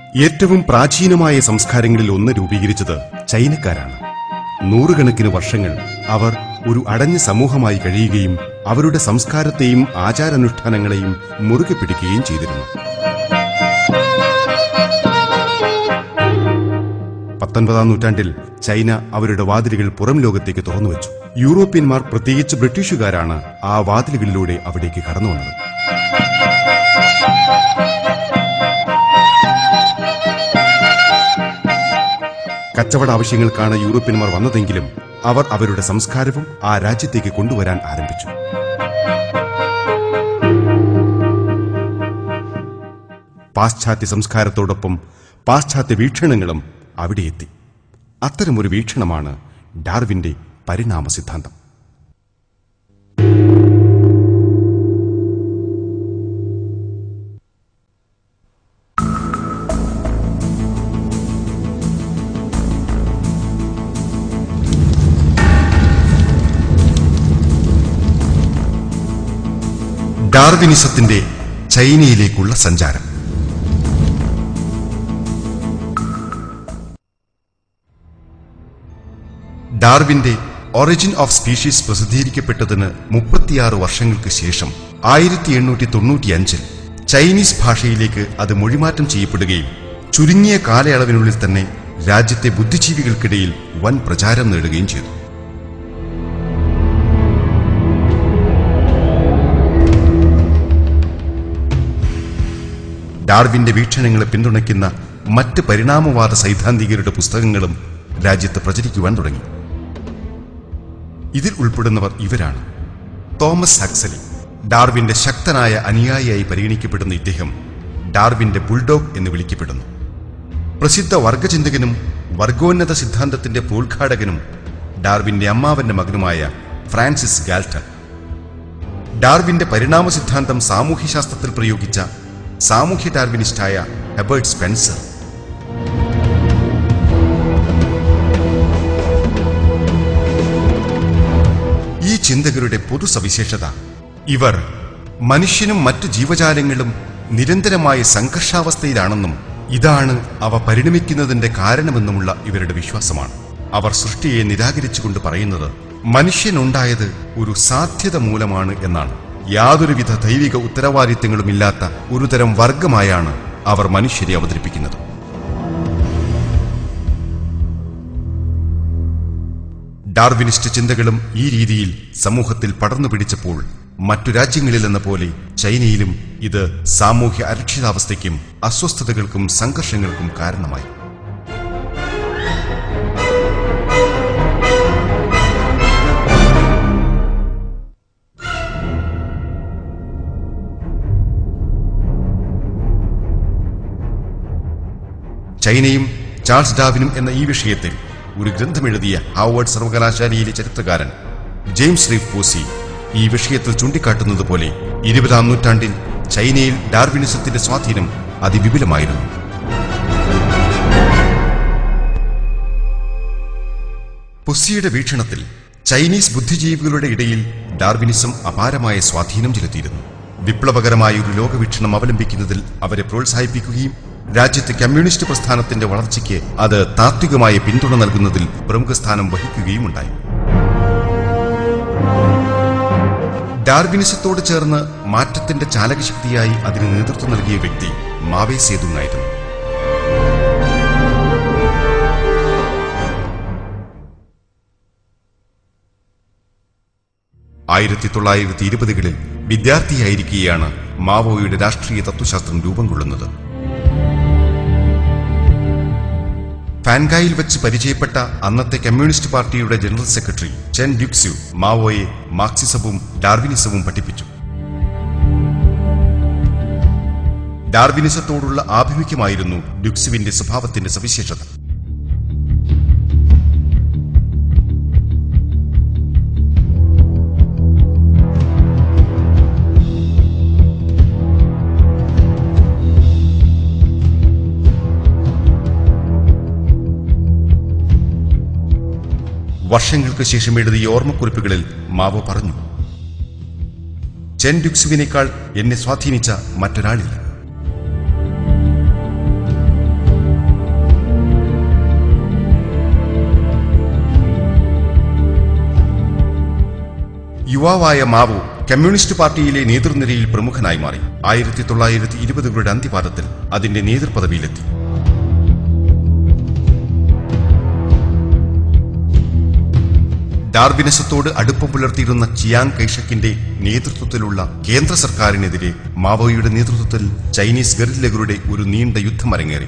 ഏറ്റവും പ്രാചീനമായ സംസ്കാരങ്ങളിൽ ഒന്ന് രൂപീകരിച്ചത് ചൈനക്കാരാണ് നൂറുകണക്കിന് വർഷങ്ങൾ അവർ ഒരു അടഞ്ഞ സമൂഹമായി കഴിയുകയും അവരുടെ സംസ്കാരത്തെയും ആചാരാനുഷ്ഠാനങ്ങളെയും മുറുകെ പിടിക്കുകയും ചെയ്തിരുന്നു പത്തൊൻപതാം നൂറ്റാണ്ടിൽ ചൈന അവരുടെ വാതിലുകൾ പുറം ലോകത്തേക്ക് തുറന്നുവച്ചു യൂറോപ്യന്മാർ പ്രത്യേകിച്ച് ബ്രിട്ടീഷുകാരാണ് ആ വാതിലുകളിലൂടെ അവിടേക്ക് കടന്നു വന്നത് കച്ചവട ആവശ്യങ്ങൾക്കാണ് യൂറോപ്യന്മാർ വന്നതെങ്കിലും അവർ അവരുടെ സംസ്കാരവും ആ രാജ്യത്തേക്ക് കൊണ്ടുവരാൻ ആരംഭിച്ചു പാശ്ചാത്യ സംസ്കാരത്തോടൊപ്പം പാശ്ചാത്യ വീക്ഷണങ്ങളും അവിടെ എത്തി അത്തരമൊരു വീക്ഷണമാണ് ഡാർവിന്റെ പരിണാമ സിദ്ധാന്തം ഡാർവിനിസത്തിന്റെ ചൈനയിലേക്കുള്ള സഞ്ചാരം ഡാർവിന്റെ ഒറിജിൻ ഓഫ് സ്പീഷീസ് പ്രസിദ്ധീകരിക്കപ്പെട്ടതിന് മുപ്പത്തിയാറ് വർഷങ്ങൾക്ക് ശേഷം ആയിരത്തി എണ്ണൂറ്റി തൊണ്ണൂറ്റിയഞ്ചിൽ ചൈനീസ് ഭാഷയിലേക്ക് അത് മൊഴിമാറ്റം ചെയ്യപ്പെടുകയും ചുരുങ്ങിയ കാലയളവിനുള്ളിൽ തന്നെ രാജ്യത്തെ ബുദ്ധിജീവികൾക്കിടയിൽ വൻ പ്രചാരം നേടുകയും ചെയ്തു ഡാർവിന്റെ വീക്ഷണങ്ങളെ പിന്തുണയ്ക്കുന്ന മറ്റ് പരിണാമവാദ സൈദ്ധാന്തികരുടെ പുസ്തകങ്ങളും രാജ്യത്ത് പ്രചരിക്കുവാൻ തുടങ്ങി ഇതിൽ ഉൾപ്പെടുന്നവർ ഇവരാണ് തോമസ് ഹക്സലി ഡാർവിന്റെ ശക്തനായ അനുയായിയായി പരിഗണിക്കപ്പെടുന്ന ഇദ്ദേഹം ഡാർവിന്റെ ബുൾഡോഗ് എന്ന് വിളിക്കപ്പെടുന്നു പ്രസിദ്ധ വർഗചിന്തകനും വർഗോന്നത സിദ്ധാന്തത്തിന്റെ പ്രോത്ഘാടകനും ഡാർവിന്റെ അമ്മാവന്റെ മകനുമായ ഫ്രാൻസിസ് ഗാൽട്ടൺ ഡാർവിന്റെ പരിണാമ സിദ്ധാന്തം സാമൂഹ്യശാസ്ത്രത്തിൽ പ്രയോഗിച്ച സാമൂഹ്യ ഡാർവിനിസ്റ്റായ ഹെബർട്ട് സ്പെൻസർ ഈ ചിന്തകരുടെ പൊതു സവിശേഷത ഇവർ മനുഷ്യനും മറ്റു ജീവജാലങ്ങളും നിരന്തരമായ സംഘർഷാവസ്ഥയിലാണെന്നും ഇതാണ് അവ പരിണമിക്കുന്നതിന്റെ കാരണമെന്നുമുള്ള ഇവരുടെ വിശ്വാസമാണ് അവർ സൃഷ്ടിയെ നിരാകരിച്ചുകൊണ്ട് പറയുന്നത് മനുഷ്യനുണ്ടായത് ഒരു സാധ്യത മൂലമാണ് എന്നാണ് യാതൊരുവിധ ദൈവിക ഉത്തരവാദിത്തങ്ങളുമില്ലാത്ത ഒരുതരം വർഗമായാണ് അവർ മനുഷ്യരെ അവതരിപ്പിക്കുന്നത് ഡാർവിനിസ്റ്റ് ചിന്തകളും ഈ രീതിയിൽ സമൂഹത്തിൽ പടർന്നു പിടിച്ചപ്പോൾ മറ്റു രാജ്യങ്ങളിലെന്ന പോലെ ചൈനയിലും ഇത് സാമൂഹ്യ അരക്ഷിതാവസ്ഥയ്ക്കും അസ്വസ്ഥതകൾക്കും സംഘർഷങ്ങൾക്കും കാരണമായി ചൈനയും ചാൾസ് ഡാവിനും എന്ന ഈ വിഷയത്തിൽ ഒരു ഗ്രന്ഥമെഴുതിയ ഹാർവേഡ് സർവകലാശാലയിലെ ചരിത്രകാരൻ ജെയിംസ് റീഫ് പോസി ഈ വിഷയത്തിൽ ചൂണ്ടിക്കാട്ടുന്നത് പോലെ ഇരുപതാം നൂറ്റാണ്ടിൽ ചൈനയിൽ ഡാർവിനിസത്തിന്റെ സ്വാധീനം അതിവിപുലമായിരുന്നു പൊസ്സിയുടെ വീക്ഷണത്തിൽ ചൈനീസ് ബുദ്ധിജീവികളുടെ ഇടയിൽ ഡാർവിനിസം അപാരമായ സ്വാധീനം ചെലുത്തിയിരുന്നു വിപ്ലവകരമായ ഒരു ലോകവീക്ഷണം അവലംബിക്കുന്നതിൽ അവരെ പ്രോത്സാഹിപ്പിക്കുകയും രാജ്യത്തെ കമ്മ്യൂണിസ്റ്റ് പ്രസ്ഥാനത്തിന്റെ വളർച്ചയ്ക്ക് അത് താത്വികമായ പിന്തുണ നൽകുന്നതിൽ പ്രമുഖ സ്ഥാനം വഹിക്കുകയും ഉണ്ടായി ഡാർവിനിസത്തോട് ചേർന്ന് മാറ്റത്തിന്റെ ചാലകശക്തിയായി അതിന് നേതൃത്വം നൽകിയ വ്യക്തി മാവേ സേതുങ്ങായിരുന്നു ആയിരത്തി തൊള്ളായിരത്തി ഇരുപതുകളിൽ വിദ്യാർത്ഥിയായിരിക്കെയാണ് മാവോയുടെ രാഷ്ട്രീയ തത്വശാസ്ത്രം രൂപം കൊള്ളുന്നത് ഫാൻഗായിൽ വെച്ച് പരിചയപ്പെട്ട അന്നത്തെ കമ്മ്യൂണിസ്റ്റ് പാർട്ടിയുടെ ജനറൽ സെക്രട്ടറി ചെൻ ഡ്യുക്സ്യു മാവോയെ മാർക്സിസവും ഡാർവിനിസവും പഠിപ്പിച്ചു ഡാർവിനിസത്തോടുള്ള ആഭിമുഖ്യമായിരുന്നു ഡ്യുക്സുവിന്റെ സ്വഭാവത്തിന്റെ സവിശേഷത വർഷങ്ങൾക്ക് ശേഷം എഴുതിയ ഓർമ്മക്കുറിപ്പുകളിൽ മാവോ പറഞ്ഞു ചെൻ ഡ്യുക്സുവിനേക്കാൾ എന്നെ സ്വാധീനിച്ച മറ്റൊരാളില്ല യുവാവായ മാവോ കമ്മ്യൂണിസ്റ്റ് പാർട്ടിയിലെ നേതൃനിരയിൽ പ്രമുഖനായി മാറി ആയിരത്തി തൊള്ളായിരത്തി ഇരുപതുകളുടെ അന്ത്യപാദത്തിൽ അതിന്റെ നേതൃപദവിയിലെത്തി ഡാർവിനസത്തോട് അടുപ്പം പുലർത്തിയിരുന്ന ചിയാങ് കൈഷക്കിന്റെ നേതൃത്വത്തിലുള്ള കേന്ദ്ര സർക്കാരിനെതിരെ മാവോയുടെ നേതൃത്വത്തിൽ ചൈനീസ് ഗറില്ലകളുടെ ഒരു നീണ്ട യുദ്ധം അരങ്ങേറി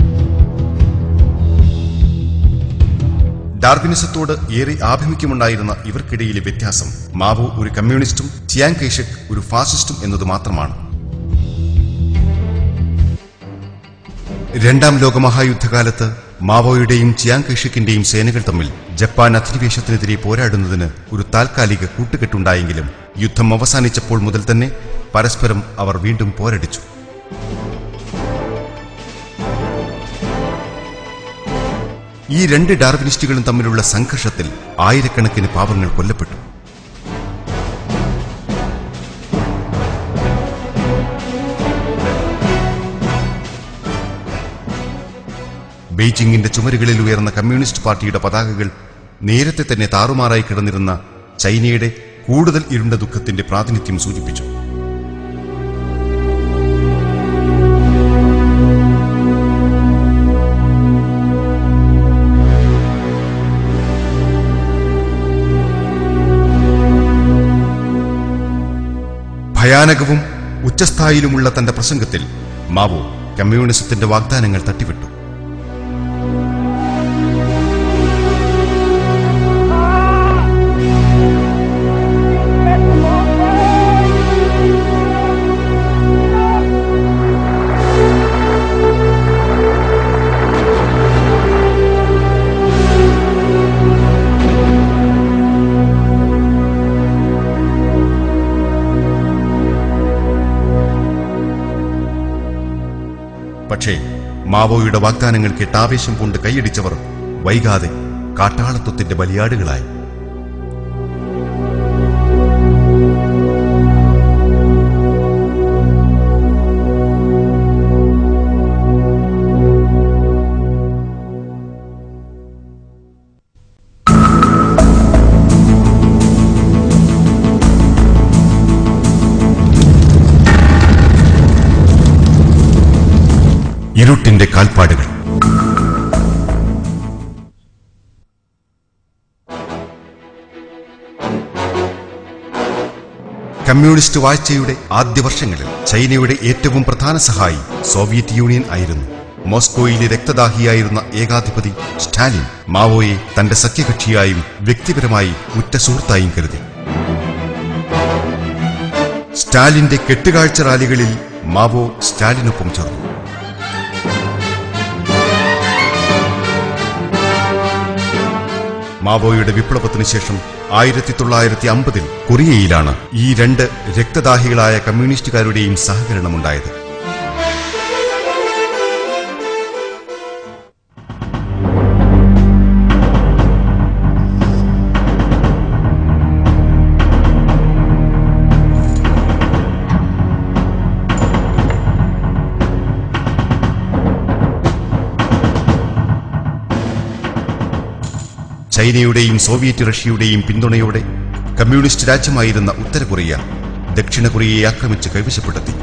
ഡാർവിനിസത്തോട് ഏറെ ആഭിമുഖ്യമുണ്ടായിരുന്ന ഇവർക്കിടയിലെ വ്യത്യാസം മാവോ ഒരു കമ്മ്യൂണിസ്റ്റും ചിയാങ് കൈഷക് ഒരു ഫാസിസ്റ്റും എന്നത് മാത്രമാണ് രണ്ടാം ലോകമഹായുദ്ധകാലത്ത് മാവോയുടെയും ചിയാങ് കൈഷക്കിന്റെയും സേനകൾ തമ്മിൽ ജപ്പാൻ അധിനിവേശത്തിനെതിരെ പോരാടുന്നതിന് ഒരു താൽക്കാലിക കൂട്ടുകെട്ടുണ്ടായെങ്കിലും യുദ്ധം അവസാനിച്ചപ്പോൾ മുതൽ തന്നെ പരസ്പരം അവർ വീണ്ടും പോരടിച്ചു ഈ രണ്ട് ഡാർവിനിസ്റ്റുകളും തമ്മിലുള്ള സംഘർഷത്തിൽ ആയിരക്കണക്കിന് പാവങ്ങൾ കൊല്ലപ്പെട്ടു ബെയ്ജിങ്ങിന്റെ ചുമരുകളിൽ ഉയർന്ന കമ്മ്യൂണിസ്റ്റ് പാർട്ടിയുടെ പതാകകൾ നേരത്തെ തന്നെ താറുമാറായി കിടന്നിരുന്ന ചൈനയുടെ കൂടുതൽ ഇരുണ്ട ദുഃഖത്തിന്റെ പ്രാതിനിധ്യം സൂചിപ്പിച്ചു ഭയാനകവും ഉച്ചസ്ഥായിലുമുള്ള തന്റെ പ്രസംഗത്തിൽ മാവോ കമ്മ്യൂണിസത്തിന്റെ വാഗ്ദാനങ്ങൾ തട്ടിവിട്ടു പക്ഷേ മാവോയുടെ വാഗ്ദാനങ്ങൾ കേട്ട് ആവേശം കൊണ്ട് കൈയടിച്ചവർ വൈകാതെ കാട്ടാളത്വത്തിന്റെ ബലിയാടുകളായി ഇരുട്ടിന്റെ കാൽപ്പാടുകൾ കമ്മ്യൂണിസ്റ്റ് വാഴ്ചയുടെ ആദ്യ വർഷങ്ങളിൽ ചൈനയുടെ ഏറ്റവും പ്രധാന സഹായി സോവിയറ്റ് യൂണിയൻ ആയിരുന്നു മോസ്കോയിലെ രക്തദാഹിയായിരുന്ന ഏകാധിപതി സ്റ്റാലിൻ മാവോയെ തന്റെ സഖ്യകക്ഷിയായും വ്യക്തിപരമായി ഉറ്റ സുഹൃത്തായും കരുതി സ്റ്റാലിന്റെ കെട്ടുകാഴ്ച റാലികളിൽ മാവോ സ്റ്റാലിനൊപ്പം ചേർന്നു മാവോയുടെ വിപ്ലവത്തിനു ശേഷം ആയിരത്തി തൊള്ളായിരത്തി അമ്പതിൽ കൊറിയയിലാണ് ഈ രണ്ട് രക്തദാഹികളായ കമ്മ്യൂണിസ്റ്റുകാരുടെയും സഹകരണമുണ്ടായത് ചൈനയുടെയും സോവിയറ്റ് റഷ്യയുടെയും പിന്തുണയോടെ കമ്മ്യൂണിസ്റ്റ് രാജ്യമായിരുന്ന ഉത്തര കൊറിയ ദക്ഷിണ കൊറിയയെ ആക്രമിച്ച് കൈവശപ്പെടുത്തി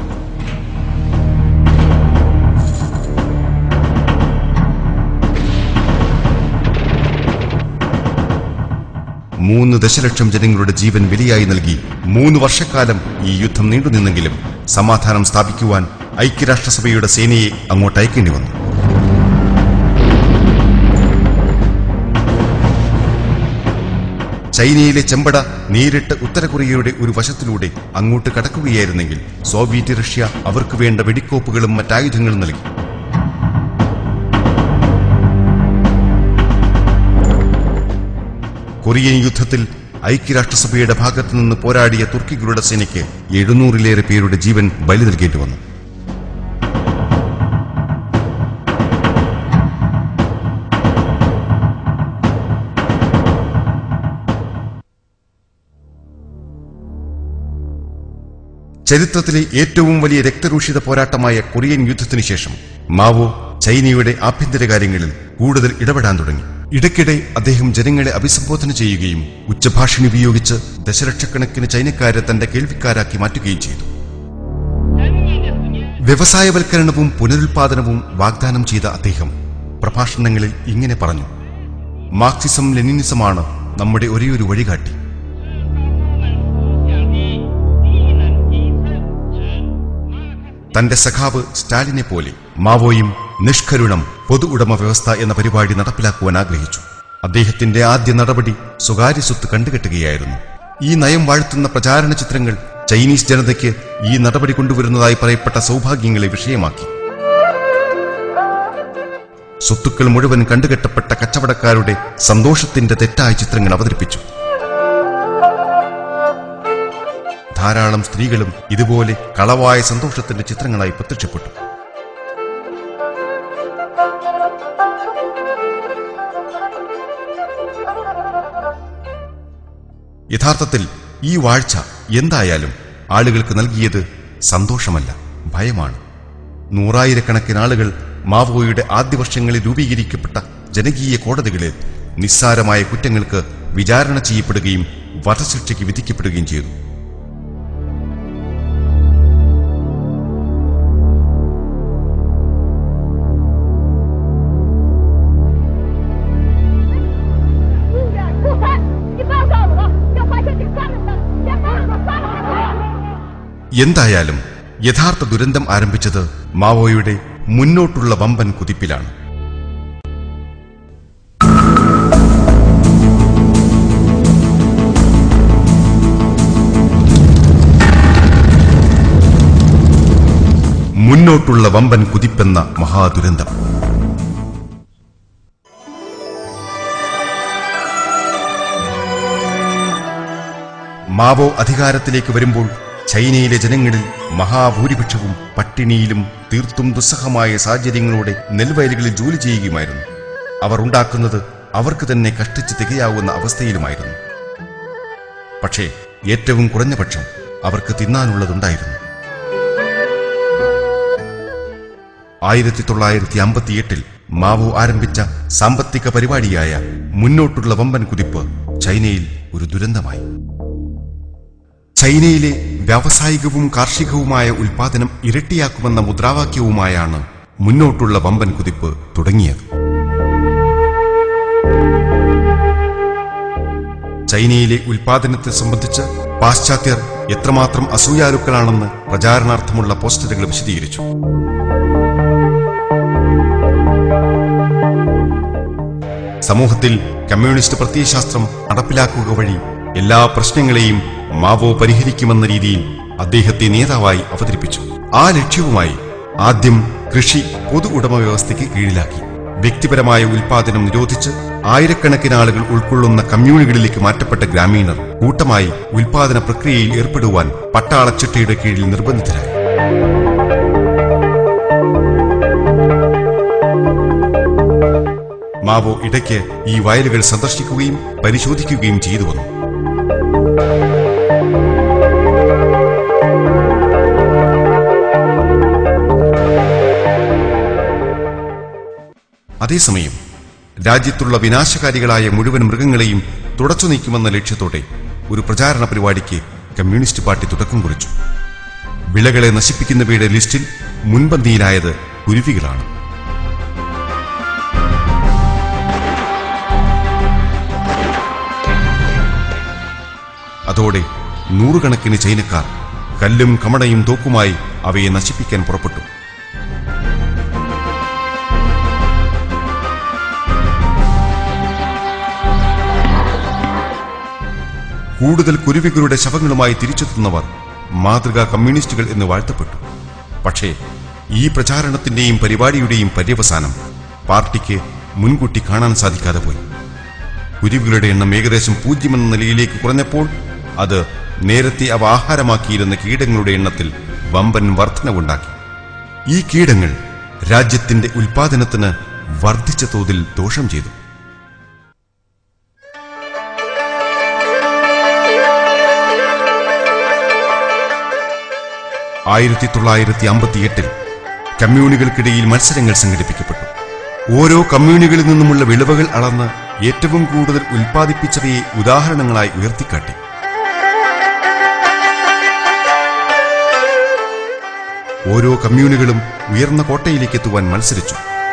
മൂന്ന് ദശലക്ഷം ജനങ്ങളുടെ ജീവൻ വിലയായി നൽകി മൂന്ന് വർഷക്കാലം ഈ യുദ്ധം നീണ്ടുനിന്നെങ്കിലും സമാധാനം സ്ഥാപിക്കുവാൻ ഐക്യരാഷ്ട്രസഭയുടെ സേനയെ അങ്ങോട്ട് അയക്കേണ്ടി വന്നു ചൈനയിലെ ചെമ്പട നേരിട്ട് ഉത്തര കൊറിയയുടെ ഒരു വശത്തിലൂടെ അങ്ങോട്ട് കടക്കുകയായിരുന്നെങ്കിൽ സോവിയറ്റ് റഷ്യ അവർക്ക് വേണ്ട വെടിക്കോപ്പുകളും മറ്റായുധങ്ങളും നൽകി കൊറിയൻ യുദ്ധത്തിൽ ഐക്യരാഷ്ട്രസഭയുടെ ഭാഗത്തു നിന്ന് പോരാടിയ തുർക്കികളുടെ സേനയ്ക്ക് എഴുന്നൂറിലേറെ പേരുടെ ജീവൻ ബലി നൽകേണ്ടി വന്നു ചരിത്രത്തിലെ ഏറ്റവും വലിയ രക്തരൂഷിത പോരാട്ടമായ കൊറിയൻ യുദ്ധത്തിനു ശേഷം മാവോ ചൈനയുടെ ആഭ്യന്തര കാര്യങ്ങളിൽ കൂടുതൽ ഇടപെടാൻ തുടങ്ങി ഇടയ്ക്കിടെ അദ്ദേഹം ജനങ്ങളെ അഭിസംബോധന ചെയ്യുകയും ഉച്ചഭാഷിണി ഉപയോഗിച്ച് ദശലക്ഷക്കണക്കിന് ചൈനക്കാരെ തന്റെ കേൾവിക്കാരാക്കി മാറ്റുകയും ചെയ്തു വ്യവസായവൽക്കരണവും പുനരുൽപാദനവും വാഗ്ദാനം ചെയ്ത അദ്ദേഹം പ്രഭാഷണങ്ങളിൽ ഇങ്ങനെ പറഞ്ഞു മാർക്സിസം ലെനിനിസമാണ് നമ്മുടെ ഒരേയൊരു വഴികാട്ടി തന്റെ സഖാവ് സ്റ്റാലിനെ പോലെ മാവോയും നിഷ്കരുണം പൊതു ഉടമ വ്യവസ്ഥ എന്ന പരിപാടി നടപ്പിലാക്കുവാൻ ആഗ്രഹിച്ചു അദ്ദേഹത്തിന്റെ ആദ്യ നടപടി സ്വകാര്യ സ്വത്ത് കണ്ടുകെട്ടുകയായിരുന്നു ഈ നയം വാഴ്ത്തുന്ന പ്രചാരണ ചിത്രങ്ങൾ ചൈനീസ് ജനതയ്ക്ക് ഈ നടപടി കൊണ്ടുവരുന്നതായി പറയപ്പെട്ട സൗഭാഗ്യങ്ങളെ വിഷയമാക്കി സ്വത്തുക്കൾ മുഴുവൻ കണ്ടുകെട്ടപ്പെട്ട കച്ചവടക്കാരുടെ സന്തോഷത്തിന്റെ തെറ്റായ ചിത്രങ്ങൾ അവതരിപ്പിച്ചു ധാരാളം സ്ത്രീകളും ഇതുപോലെ കളവായ സന്തോഷത്തിന്റെ ചിത്രങ്ങളായി പ്രത്യക്ഷപ്പെട്ടു യഥാർത്ഥത്തിൽ ഈ വാഴ്ച എന്തായാലും ആളുകൾക്ക് നൽകിയത് സന്തോഷമല്ല ഭയമാണ് നൂറായിരക്കണക്കിന് ആളുകൾ മാവോയുടെ ആദ്യ വർഷങ്ങളിൽ രൂപീകരിക്കപ്പെട്ട ജനകീയ കോടതികളിൽ നിസ്സാരമായ കുറ്റങ്ങൾക്ക് വിചാരണ ചെയ്യപ്പെടുകയും വധശിക്ഷയ്ക്ക് വിധിക്കപ്പെടുകയും ചെയ്തു എന്തായാലും യഥാർത്ഥ ദുരന്തം ആരംഭിച്ചത് മാവോയുടെ മുന്നോട്ടുള്ള വമ്പൻ കുതിപ്പിലാണ് മുന്നോട്ടുള്ള വമ്പൻ കുതിപ്പെന്ന മഹാദുരന്തം മാവോ അധികാരത്തിലേക്ക് വരുമ്പോൾ ചൈനയിലെ ജനങ്ങളിൽ മഹാഭൂരിപക്ഷവും പട്ടിണിയിലും തീർത്തും ദുസ്സഹമായ സാഹചര്യങ്ങളോടെ നെൽവയലുകളിൽ ജോലി ചെയ്യുകയുമായിരുന്നു അവർ ഉണ്ടാക്കുന്നത് അവർക്ക് തന്നെ കഷ്ടിച്ച് തികയാവുന്ന അവസ്ഥയിലുമായിരുന്നു പക്ഷേ ഏറ്റവും കുറഞ്ഞ പക്ഷം അവർക്ക് തിന്നാനുള്ളതുണ്ടായിരുന്നു ആയിരത്തി തൊള്ളായിരത്തി അമ്പത്തിയെട്ടിൽ മാവോ ആരംഭിച്ച സാമ്പത്തിക പരിപാടിയായ മുന്നോട്ടുള്ള വമ്പൻ കുതിപ്പ് ചൈനയിൽ ഒരു ദുരന്തമായി ചൈനയിലെ വ്യാവസായികവും കാർഷികവുമായ ഉൽപാദനം ഇരട്ടിയാക്കുമെന്ന മുദ്രാവാക്യവുമായാണ് മുന്നോട്ടുള്ള വമ്പൻ കുതിപ്പ് തുടങ്ങിയത് ചൈനയിലെ ഉൽപാദനത്തെ സംബന്ധിച്ച് പാശ്ചാത്യർ എത്രമാത്രം അസൂയാലുക്കളാണെന്ന് പ്രചാരണാർത്ഥമുള്ള പോസ്റ്ററുകൾ വിശദീകരിച്ചു സമൂഹത്തിൽ കമ്മ്യൂണിസ്റ്റ് പ്രത്യയശാസ്ത്രം നടപ്പിലാക്കുക വഴി എല്ലാ പ്രശ്നങ്ങളെയും മാവോ പരിഹരിക്കുമെന്ന രീതിയിൽ അദ്ദേഹത്തെ നേതാവായി അവതരിപ്പിച്ചു ആ ലക്ഷ്യവുമായി ആദ്യം കൃഷി പൊതു ഉടമ വ്യവസ്ഥയ്ക്ക് കീഴിലാക്കി വ്യക്തിപരമായ ഉൽപാദനം നിരോധിച്ച് ആയിരക്കണക്കിന് ആളുകൾ ഉൾക്കൊള്ളുന്ന കമ്മ്യൂണികളിലേക്ക് മാറ്റപ്പെട്ട ഗ്രാമീണർ കൂട്ടമായി ഉൽപാദന പ്രക്രിയയിൽ ഏർപ്പെടുവാൻ പട്ടാളച്ചിട്ടയുടെ കീഴിൽ നിർബന്ധിതരായി മാവോ ഇടയ്ക്ക് ഈ വയലുകൾ സന്ദർശിക്കുകയും പരിശോധിക്കുകയും ചെയ്തു വന്നു അതേസമയം രാജ്യത്തുള്ള വിനാശകാരികളായ മുഴുവൻ മൃഗങ്ങളെയും തുടച്ചു നീക്കുമെന്ന ലക്ഷ്യത്തോടെ ഒരു പ്രചാരണ പരിപാടിക്ക് കമ്മ്യൂണിസ്റ്റ് പാർട്ടി തുടക്കം കുറിച്ചു വിളകളെ നശിപ്പിക്കുന്നവയുടെ ലിസ്റ്റിൽ മുൻപന്തിയിലായത് കുരുവികളാണ് അതോടെ നൂറുകണക്കിന് ചൈനക്കാർ കല്ലും കമടയും തോക്കുമായി അവയെ നശിപ്പിക്കാൻ പുറപ്പെട്ടു കൂടുതൽ കുരുവികളുടെ ശവങ്ങളുമായി തിരിച്ചെത്തുന്നവർ മാതൃകാ കമ്മ്യൂണിസ്റ്റുകൾ എന്ന് വാഴ്ത്തപ്പെട്ടു പക്ഷേ ഈ പ്രചാരണത്തിന്റെയും പരിപാടിയുടെയും പര്യവസാനം പാർട്ടിക്ക് മുൻകൂട്ടി കാണാൻ സാധിക്കാതെ പോയി കുരുവികളുടെ എണ്ണം ഏകദേശം പൂജ്യമെന്ന നിലയിലേക്ക് കുറഞ്ഞപ്പോൾ അത് നേരത്തെ അവ ആഹാരമാക്കിയിരുന്ന കീടങ്ങളുടെ എണ്ണത്തിൽ വമ്പൻ വർധനവുണ്ടാക്കി ഈ കീടങ്ങൾ രാജ്യത്തിന്റെ ഉൽപാദനത്തിന് വർദ്ധിച്ച തോതിൽ ദോഷം ചെയ്തു ആയിരത്തി തൊള്ളായിരത്തി അമ്പത്തിയെട്ടിൽ കമ്മ്യൂണികൾക്കിടയിൽ മത്സരങ്ങൾ സംഘടിപ്പിക്കപ്പെട്ടു ഓരോ കമ്മ്യൂണികളിൽ നിന്നുമുള്ള വിളവുകൾ അളന്ന് ഏറ്റവും കൂടുതൽ ഉൽപ്പാദിപ്പിച്ചവയെ ഉദാഹരണങ്ങളായി ഉയർത്തിക്കാട്ടി ഓരോ കമ്മ്യൂണുകളും ഉയർന്ന കോട്ടയിലേക്ക് എത്തുവാൻ മത്സരിച്ചു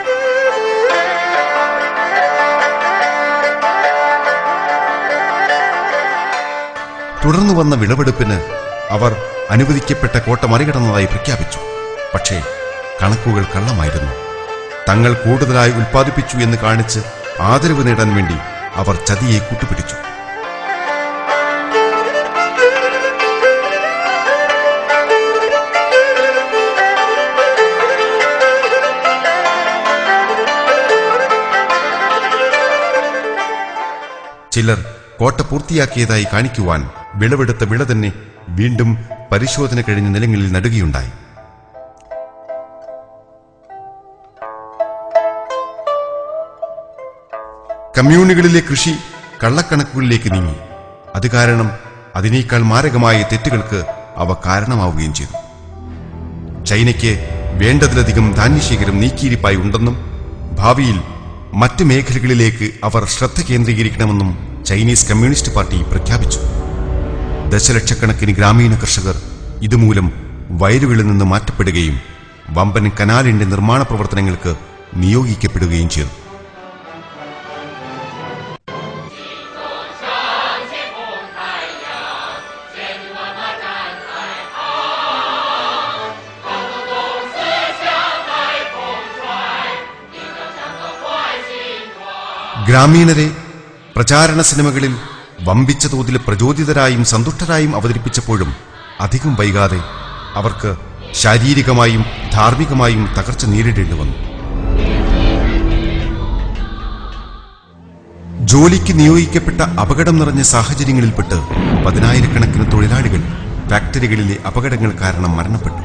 തുടർന്നു വന്ന വിളവെടുപ്പിന് അവർ അനുവദിക്കപ്പെട്ട കോട്ട മറികടന്നതായി പ്രഖ്യാപിച്ചു പക്ഷേ കണക്കുകൾ കള്ളമായിരുന്നു തങ്ങൾ കൂടുതലായി ഉൽപ്പാദിപ്പിച്ചു എന്ന് കാണിച്ച് ആദരവ് നേടാൻ വേണ്ടി അവർ ചതിയെ കൂട്ടുപിടിച്ചു ചിലർ കോട്ട പൂർത്തിയാക്കിയതായി കാണിക്കുവാൻ വിളവെടുത്ത വിള തന്നെ വീണ്ടും പരിശോധന കഴിഞ്ഞ നിലങ്ങളിൽ നടുകയുണ്ടായി കമ്മ്യൂണുകളിലെ കൃഷി കള്ളക്കണക്കുകളിലേക്ക് നീങ്ങി അത് കാരണം അതിനേക്കാൾ മാരകമായ തെറ്റുകൾക്ക് അവ കാരണമാവുകയും ചെയ്തു ചൈനയ്ക്ക് വേണ്ടതിലധികം ധാന്യശേഖരം നീക്കിയിരിപ്പായി ഉണ്ടെന്നും ഭാവിയിൽ മറ്റ് മേഖലകളിലേക്ക് അവർ ശ്രദ്ധ കേന്ദ്രീകരിക്കണമെന്നും ചൈനീസ് കമ്മ്യൂണിസ്റ്റ് പാർട്ടി പ്രഖ്യാപിച്ചു ദശലക്ഷക്കണക്കിന് ഗ്രാമീണ കർഷകർ ഇതുമൂലം വയലുകളിൽ നിന്ന് മാറ്റപ്പെടുകയും വമ്പൻ കനാലിന്റെ നിർമ്മാണ പ്രവർത്തനങ്ങൾക്ക് നിയോഗിക്കപ്പെടുകയും ചെയ്തു ഗ്രാമീണരെ പ്രചാരണ സിനിമകളിൽ വമ്പിച്ച തോതിൽ പ്രചോദിതരായും സന്തുഷ്ടരായും അവതരിപ്പിച്ചപ്പോഴും അധികം വൈകാതെ അവർക്ക് ശാരീരികമായും ധാർമ്മികമായും തകർച്ച നേരിടേണ്ടി വന്നു ജോലിക്ക് നിയോഗിക്കപ്പെട്ട അപകടം നിറഞ്ഞ സാഹചര്യങ്ങളിൽപ്പെട്ട് പതിനായിരക്കണക്കിന് തൊഴിലാളികൾ ഫാക്ടറികളിലെ അപകടങ്ങൾ കാരണം മരണപ്പെട്ടു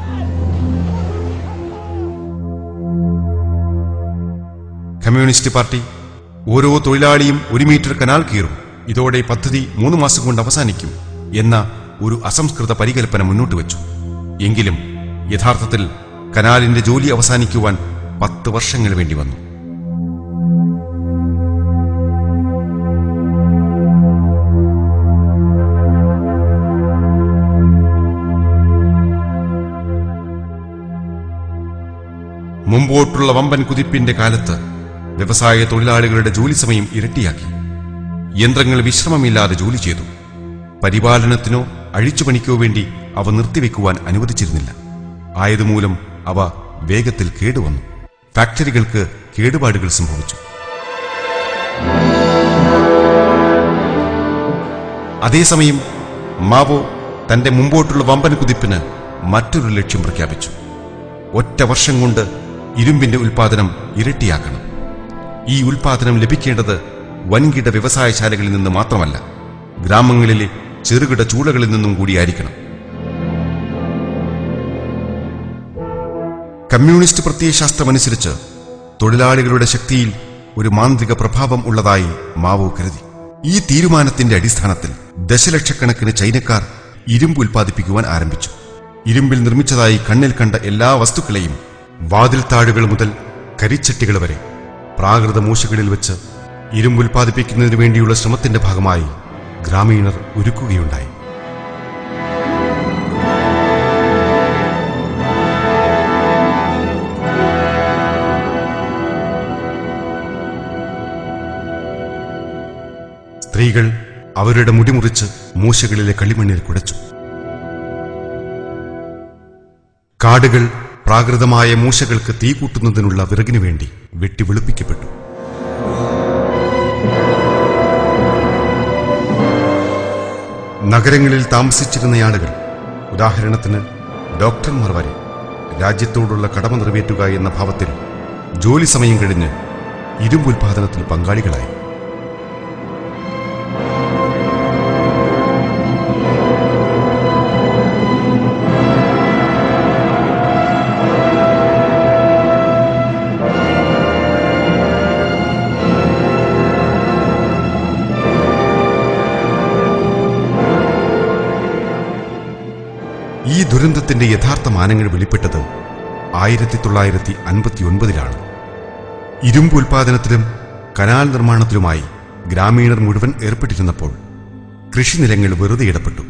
കമ്മ്യൂണിസ്റ്റ് പാർട്ടി ഓരോ തൊഴിലാളിയും ഒരു മീറ്റർ കനാൽ കീറും ഇതോടെ പദ്ധതി മൂന്ന് മാസം കൊണ്ട് അവസാനിക്കും എന്ന ഒരു അസംസ്കൃത പരികൽപ്പന മുന്നോട്ട് വെച്ചു എങ്കിലും യഥാർത്ഥത്തിൽ കനാലിന്റെ ജോലി അവസാനിക്കുവാൻ പത്ത് വർഷങ്ങൾ വേണ്ടി വന്നു മുമ്പോട്ടുള്ള വമ്പൻ കുതിപ്പിന്റെ കാലത്ത് വ്യവസായ തൊഴിലാളികളുടെ ജോലി സമയം ഇരട്ടിയാക്കി യന്ത്രങ്ങൾ വിശ്രമമില്ലാതെ ജോലി ചെയ്തു പരിപാലനത്തിനോ അഴിച്ചുപണിക്കോ വേണ്ടി അവ നിർത്തിവെക്കുവാൻ അനുവദിച്ചിരുന്നില്ല ആയതുമൂലം അവ വേഗത്തിൽ കേടുവന്നു ഫാക്ടറികൾക്ക് കേടുപാടുകൾ സംഭവിച്ചു അതേസമയം മാവോ തന്റെ മുമ്പോട്ടുള്ള വമ്പൻ കുതിപ്പിന് മറ്റൊരു ലക്ഷ്യം പ്രഖ്യാപിച്ചു ഒറ്റ വർഷം കൊണ്ട് ഇരുമ്പിന്റെ ഉൽപാദനം ഇരട്ടിയാക്കണം ഈ ഉൽപാദനം ലഭിക്കേണ്ടത് വൻകിട വ്യവസായശാലകളിൽ നിന്ന് മാത്രമല്ല ഗ്രാമങ്ങളിലെ ചെറുകിട ചൂളകളിൽ നിന്നും കൂടിയായിരിക്കണം കമ്മ്യൂണിസ്റ്റ് പ്രത്യയശാസ്ത്രമനുസരിച്ച് തൊഴിലാളികളുടെ ശക്തിയിൽ ഒരു മാന്ത്രിക പ്രഭാവം ഉള്ളതായി മാവോ കരുതി ഈ തീരുമാനത്തിന്റെ അടിസ്ഥാനത്തിൽ ദശലക്ഷക്കണക്കിന് ചൈനക്കാർ ഇരുമ്പ് ഉൽപ്പാദിപ്പിക്കുവാൻ ആരംഭിച്ചു ഇരുമ്പിൽ നിർമ്മിച്ചതായി കണ്ണിൽ കണ്ട എല്ലാ വസ്തുക്കളെയും വാതിൽ താഴുകൾ മുതൽ കരിച്ചട്ടികൾ വരെ പ്രാകൃത മൂശകളിൽ വെച്ച് ഇരുമ്പ് ഉൽപ്പാദിപ്പിക്കുന്നതിനു വേണ്ടിയുള്ള ശ്രമത്തിന്റെ ഭാഗമായി ഗ്രാമീണർ ഒരുക്കുകയുണ്ടായി സ്ത്രീകൾ അവരുടെ മുടി മുറിച്ച് മൂശകളിലെ കളിമണ്ണിൽ കുടച്ചു കാടുകൾ പ്രാകൃതമായ മൂശകൾക്ക് തീ കൂട്ടുന്നതിനുള്ള വിറകിനു വേണ്ടി വെട്ടി വെളുപ്പിക്കപ്പെട്ടു നഗരങ്ങളിൽ താമസിച്ചിരുന്ന ആളുകൾ ഉദാഹരണത്തിന് ഡോക്ടർമാർ വരെ രാജ്യത്തോടുള്ള കടമ നിറവേറ്റുക എന്ന ഭാവത്തിൽ ജോലി സമയം കഴിഞ്ഞ് ഇരുമ്പ് ഉൽപാദനത്തിൽ പങ്കാളികളായി ഈ ദുരന്തത്തിന്റെ യഥാർത്ഥ മാനങ്ങൾ വെളിപ്പെട്ടത് ആയിരത്തി തൊള്ളായിരത്തി അൻപത്തി ഒൻപതിലാണ് ഇരുമ്പ് ഉൽപാദനത്തിലും കനാൽ നിർമ്മാണത്തിലുമായി ഗ്രാമീണർ മുഴുവൻ ഏർപ്പെട്ടിരുന്നപ്പോൾ കൃഷിനിലങ്ങൾ വെറുതെ ഇടപെട്ടു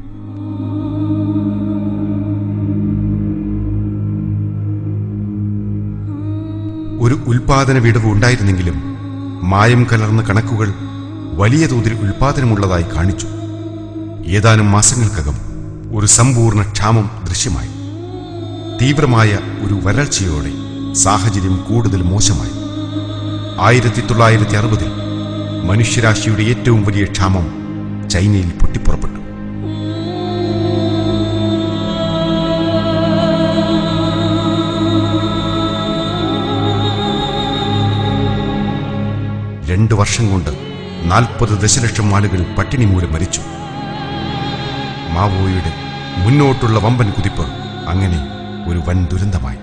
ഒരു ഉൽപാദന വിടവ് ഉണ്ടായിരുന്നെങ്കിലും മായം കലർന്ന കണക്കുകൾ വലിയ തോതിൽ ഉൽപാദനമുള്ളതായി കാണിച്ചു ഏതാനും മാസങ്ങൾക്കകം ഒരു സമ്പൂർണ്ണ ക്ഷാമം ദൃശ്യമായി തീവ്രമായ ഒരു വരൾച്ചയോടെ സാഹചര്യം കൂടുതൽ മോശമായി ആയിരത്തി തൊള്ളായിരത്തി അറുപതിൽ മനുഷ്യരാശിയുടെ ഏറ്റവും വലിയ ക്ഷാമം ചൈനയിൽ പൊട്ടിപ്പുറപ്പെട്ടു രണ്ടു വർഷം കൊണ്ട് നാൽപ്പത് ദശലക്ഷം ആളുകൾ പട്ടിണി മൂലം മരിച്ചു മാവോയുടെ മുന്നോട്ടുള്ള വമ്പൻ കുതിപ്പ് അങ്ങനെ ഒരു വൻ ദുരന്തമായി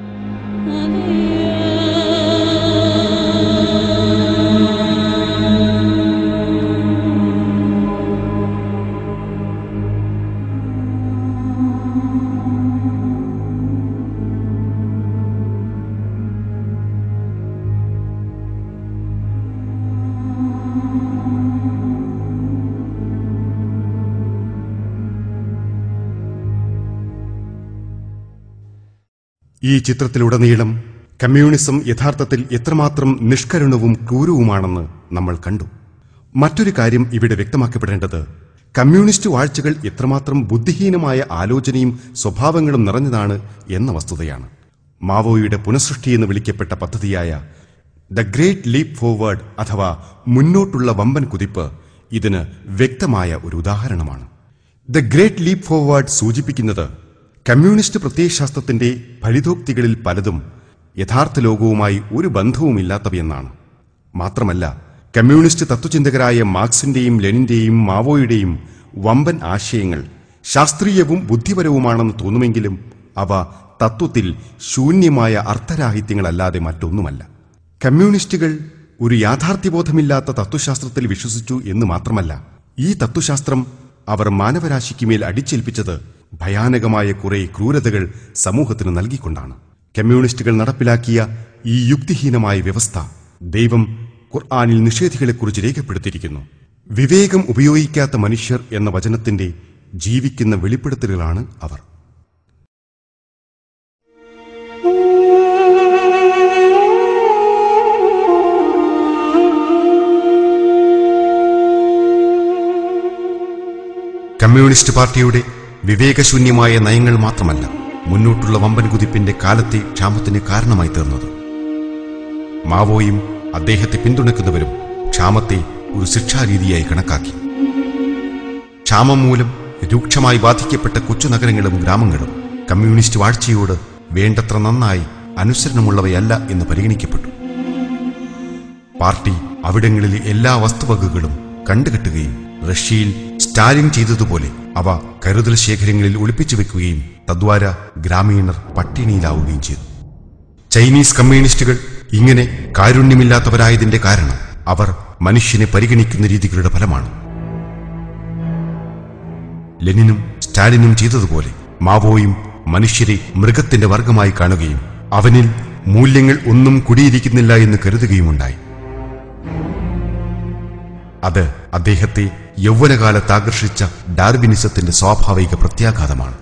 ഈ ചിത്രത്തിലുടനീളം കമ്മ്യൂണിസം യഥാർത്ഥത്തിൽ എത്രമാത്രം നിഷ്കരുണവും ക്രൂരവുമാണെന്ന് നമ്മൾ കണ്ടു മറ്റൊരു കാര്യം ഇവിടെ വ്യക്തമാക്കപ്പെടേണ്ടത് കമ്മ്യൂണിസ്റ്റ് വാഴ്ചകൾ എത്രമാത്രം ബുദ്ധിഹീനമായ ആലോചനയും സ്വഭാവങ്ങളും നിറഞ്ഞതാണ് എന്ന വസ്തുതയാണ് മാവോയുടെ പുനഃസൃഷ്ടി എന്ന് വിളിക്കപ്പെട്ട പദ്ധതിയായ ദ ഗ്രേറ്റ് ലീപ് ഫോർവേഡ് അഥവാ മുന്നോട്ടുള്ള വമ്പൻ കുതിപ്പ് ഇതിന് വ്യക്തമായ ഒരു ഉദാഹരണമാണ് ദ ഗ്രേറ്റ് ലീപ് ഫോർവേഡ് സൂചിപ്പിക്കുന്നത് കമ്മ്യൂണിസ്റ്റ് പ്രത്യയശാസ്ത്രത്തിന്റെ ഫലിതോക്തികളിൽ പലതും യഥാർത്ഥ ലോകവുമായി ഒരു ബന്ധവുമില്ലാത്തവയെന്നാണ് മാത്രമല്ല കമ്മ്യൂണിസ്റ്റ് തത്വചിന്തകരായ മാർക്സിന്റെയും ലെനിന്റെയും മാവോയുടെയും വമ്പൻ ആശയങ്ങൾ ശാസ്ത്രീയവും ബുദ്ധിപരവുമാണെന്ന് തോന്നുമെങ്കിലും അവ തത്വത്തിൽ ശൂന്യമായ അർത്ഥരാഹിത്യങ്ങളല്ലാതെ മറ്റൊന്നുമല്ല കമ്മ്യൂണിസ്റ്റുകൾ ഒരു യാഥാർത്ഥ്യബോധമില്ലാത്ത തത്വശാസ്ത്രത്തിൽ വിശ്വസിച്ചു എന്ന് മാത്രമല്ല ഈ തത്വശാസ്ത്രം അവർ മാനവരാശിക്കുമേൽ അടിച്ചേൽപ്പിച്ചത് ഭയാനകമായ കുറെ ക്രൂരതകൾ സമൂഹത്തിന് നൽകിക്കൊണ്ടാണ് കമ്മ്യൂണിസ്റ്റുകൾ നടപ്പിലാക്കിയ ഈ യുക്തിഹീനമായ വ്യവസ്ഥ ദൈവം ഖുർആാനിൽ നിഷേധികളെക്കുറിച്ച് രേഖപ്പെടുത്തിയിരിക്കുന്നു വിവേകം ഉപയോഗിക്കാത്ത മനുഷ്യർ എന്ന വചനത്തിന്റെ ജീവിക്കുന്ന വെളിപ്പെടുത്തലുകളാണ് അവർ കമ്മ്യൂണിസ്റ്റ് പാർട്ടിയുടെ വിവേകശൂന്യമായ നയങ്ങൾ മാത്രമല്ല മുന്നോട്ടുള്ള വമ്പൻ കുതിപ്പിന്റെ കാലത്തെ ക്ഷാമത്തിന് കാരണമായി തീർന്നത് മാവോയും അദ്ദേഹത്തെ പിന്തുണയ്ക്കുന്നവരും ക്ഷാമത്തെ ഒരു ശിക്ഷാരീതിയായി കണക്കാക്കി ക്ഷാമം മൂലം രൂക്ഷമായി ബാധിക്കപ്പെട്ട കൊച്ചു നഗരങ്ങളും ഗ്രാമങ്ങളും കമ്മ്യൂണിസ്റ്റ് വാഴ്ചയോട് വേണ്ടത്ര നന്നായി അനുസരണമുള്ളവയല്ല എന്ന് പരിഗണിക്കപ്പെട്ടു പാർട്ടി അവിടങ്ങളിലെ എല്ലാ വസ്തുവകകളും കണ്ടുകെട്ടുകയും റഷ്യയിൽ സ്റ്റാലിൻ ചെയ്തതുപോലെ അവ കരുതൽ ശേഖരങ്ങളിൽ ഒളിപ്പിച്ചു വെക്കുകയും തദ്വാര ഗ്രാമീണർ പട്ടിണിയിലാവുകയും ചെയ്തു ചൈനീസ് കമ്മ്യൂണിസ്റ്റുകൾ ഇങ്ങനെ കാരുണ്യമില്ലാത്തവരായതിന്റെ കാരണം അവർ മനുഷ്യനെ പരിഗണിക്കുന്ന രീതികളുടെ ഫലമാണ് ലെനിനും സ്റ്റാലിനും ചെയ്തതുപോലെ മാവോയും മനുഷ്യരെ മൃഗത്തിന്റെ വർഗമായി കാണുകയും അവനിൽ മൂല്യങ്ങൾ ഒന്നും കുടിയിരിക്കുന്നില്ല എന്ന് കരുതുകയുമുണ്ടായി അത് അദ്ദേഹത്തെ യൗവനകാലത്ത് ആകർഷിച്ച ഡാർവിനിസത്തിന്റെ സ്വാഭാവിക പ്രത്യാഘാതമാണ്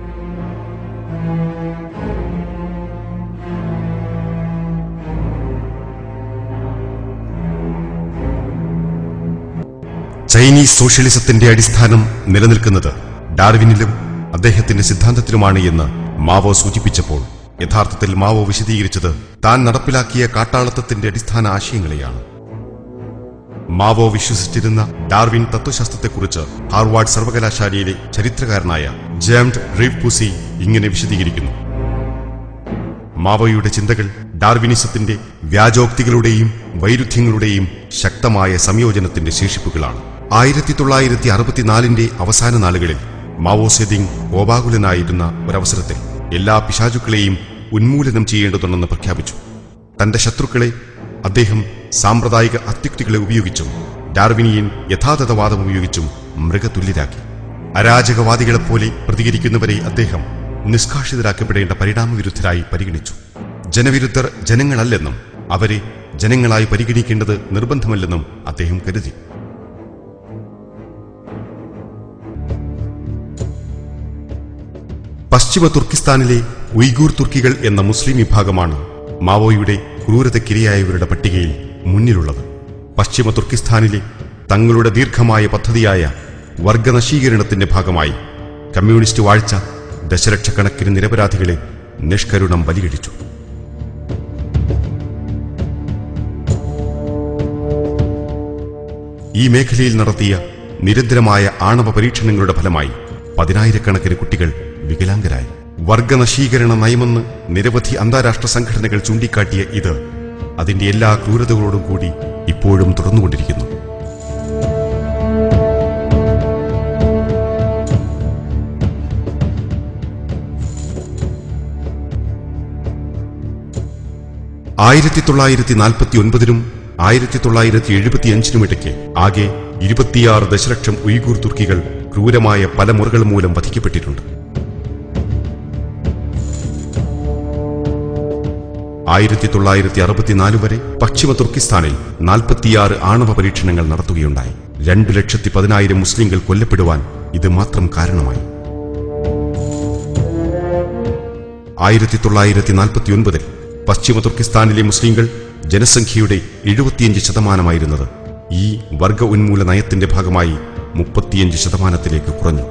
ചൈനീസ് സോഷ്യലിസത്തിന്റെ അടിസ്ഥാനം നിലനിൽക്കുന്നത് ഡാർവിനിലും അദ്ദേഹത്തിന്റെ സിദ്ധാന്തത്തിലുമാണ് എന്ന് മാവോ സൂചിപ്പിച്ചപ്പോൾ യഥാർത്ഥത്തിൽ മാവോ വിശദീകരിച്ചത് താൻ നടപ്പിലാക്കിയ കാട്ടാളത്വത്തിന്റെ അടിസ്ഥാന ആശയങ്ങളെയാണ് മാവോ വിശ്വസിച്ചിരുന്ന ഡാർവിൻ തത്വശാസ്ത്രത്തെക്കുറിച്ച് ഹാർവാർഡ് സർവകലാശാലയിലെ ചരിത്രകാരനായ ജേംഡ് റീവ് പുസി ഇങ്ങനെ വിശദീകരിക്കുന്നു മാവോയുടെ ചിന്തകൾ ഡാർവിനിസത്തിന്റെ വ്യാജോക്തികളുടെയും വൈരുദ്ധ്യങ്ങളുടെയും ശക്തമായ സംയോജനത്തിന്റെ ശേഷിപ്പുകളാണ് ആയിരത്തി തൊള്ളായിരത്തി അറുപത്തിനാലിന്റെ അവസാന നാളുകളിൽ മാവോ സെദിങ് കോപാകുലനായിരുന്ന ഒരവസരത്തിൽ എല്ലാ പിശാചുക്കളെയും ഉന്മൂലനം ചെയ്യേണ്ടതുണ്ടെന്ന് പ്രഖ്യാപിച്ചു തന്റെ ശത്രുക്കളെ അദ്ദേഹം സാമ്പ്രദായിക അത്യുക്തികളെ ഉപയോഗിച്ചും ഡാർവിനിയൻ യഥാതഥവാദം ഉപയോഗിച്ചും മൃഗതുല്യരാക്കി അരാജകവാദികളെപ്പോലെ പ്രതികരിക്കുന്നവരെ അദ്ദേഹം നിഷ്കാഷിതരാക്കപ്പെടേണ്ട പരിണാമവിരുദ്ധരായി പരിഗണിച്ചു ജനവിരുദ്ധർ ജനങ്ങളല്ലെന്നും അവരെ ജനങ്ങളായി പരിഗണിക്കേണ്ടത് നിർബന്ധമല്ലെന്നും അദ്ദേഹം കരുതി പശ്ചിമ തുർക്കിസ്ഥാനിലെ ഉയ്ഗൂർ തുർക്കികൾ എന്ന മുസ്ലിം വിഭാഗമാണ് മാവോയുടെ ക്രൂരതയ്ക്കിരയായവരുടെ പട്ടികയിൽ മുന്നിലുള്ളത് പശ്ചിമ തുർക്കിസ്ഥാനിലെ തങ്ങളുടെ ദീർഘമായ പദ്ധതിയായ വർഗനശീകരണത്തിന്റെ ഭാഗമായി കമ്മ്യൂണിസ്റ്റ് വാഴ്ച ദശലക്ഷക്കണക്കിന് നിരപരാധികളെ നിഷ്കരുണം ബലികഴിച്ചു ഈ മേഖലയിൽ നടത്തിയ നിരന്തരമായ ആണവ പരീക്ഷണങ്ങളുടെ ഫലമായി പതിനായിരക്കണക്കിന് കുട്ടികൾ വികലാംഗരായി വർഗനശീകരണ നയമെന്ന് നിരവധി അന്താരാഷ്ട്ര സംഘടനകൾ ചൂണ്ടിക്കാട്ടിയ ഇത് അതിന്റെ എല്ലാ ക്രൂരതകളോടും കൂടി ഇപ്പോഴും തുടർന്നുകൊണ്ടിരിക്കുന്നു ആയിരത്തി തൊള്ളായിരത്തി നാൽപ്പത്തി ഒൻപതിനും ആയിരത്തി തൊള്ളായിരത്തി എഴുപത്തിയഞ്ചിനും ഇടയ്ക്ക് ആകെ ഇരുപത്തിയാറ് ദശലക്ഷം ഉയ്ഗൂർ തുർക്കികൾ ക്രൂരമായ പല മുറകൾ മൂലം വധിക്കപ്പെട്ടിട്ടുണ്ട് ആയിരത്തി തൊള്ളായിരത്തി അറുപത്തിനാല് വരെ പശ്ചിമ തുർക്കിസ്ഥാനിൽ നാൽപ്പത്തിയാറ് ആണവ പരീക്ഷണങ്ങൾ നടത്തുകയുണ്ടായി രണ്ടു ലക്ഷത്തി പതിനായിരം മുസ്ലിങ്ങൾ കൊല്ലപ്പെടുവാൻ ഇത് മാത്രം കാരണമായി ആയിരത്തി തൊള്ളായിരത്തി നാൽപ്പത്തി ഒൻപതിൽ പശ്ചിമ തുർക്കിസ്ഥാനിലെ മുസ്ലിങ്ങൾ ജനസംഖ്യയുടെ എഴുപത്തിയഞ്ച് ശതമാനമായിരുന്നത് ഈ വർഗ ഉന്മൂല നയത്തിന്റെ ഭാഗമായി മുപ്പത്തിയഞ്ച് ശതമാനത്തിലേക്ക് കുറഞ്ഞു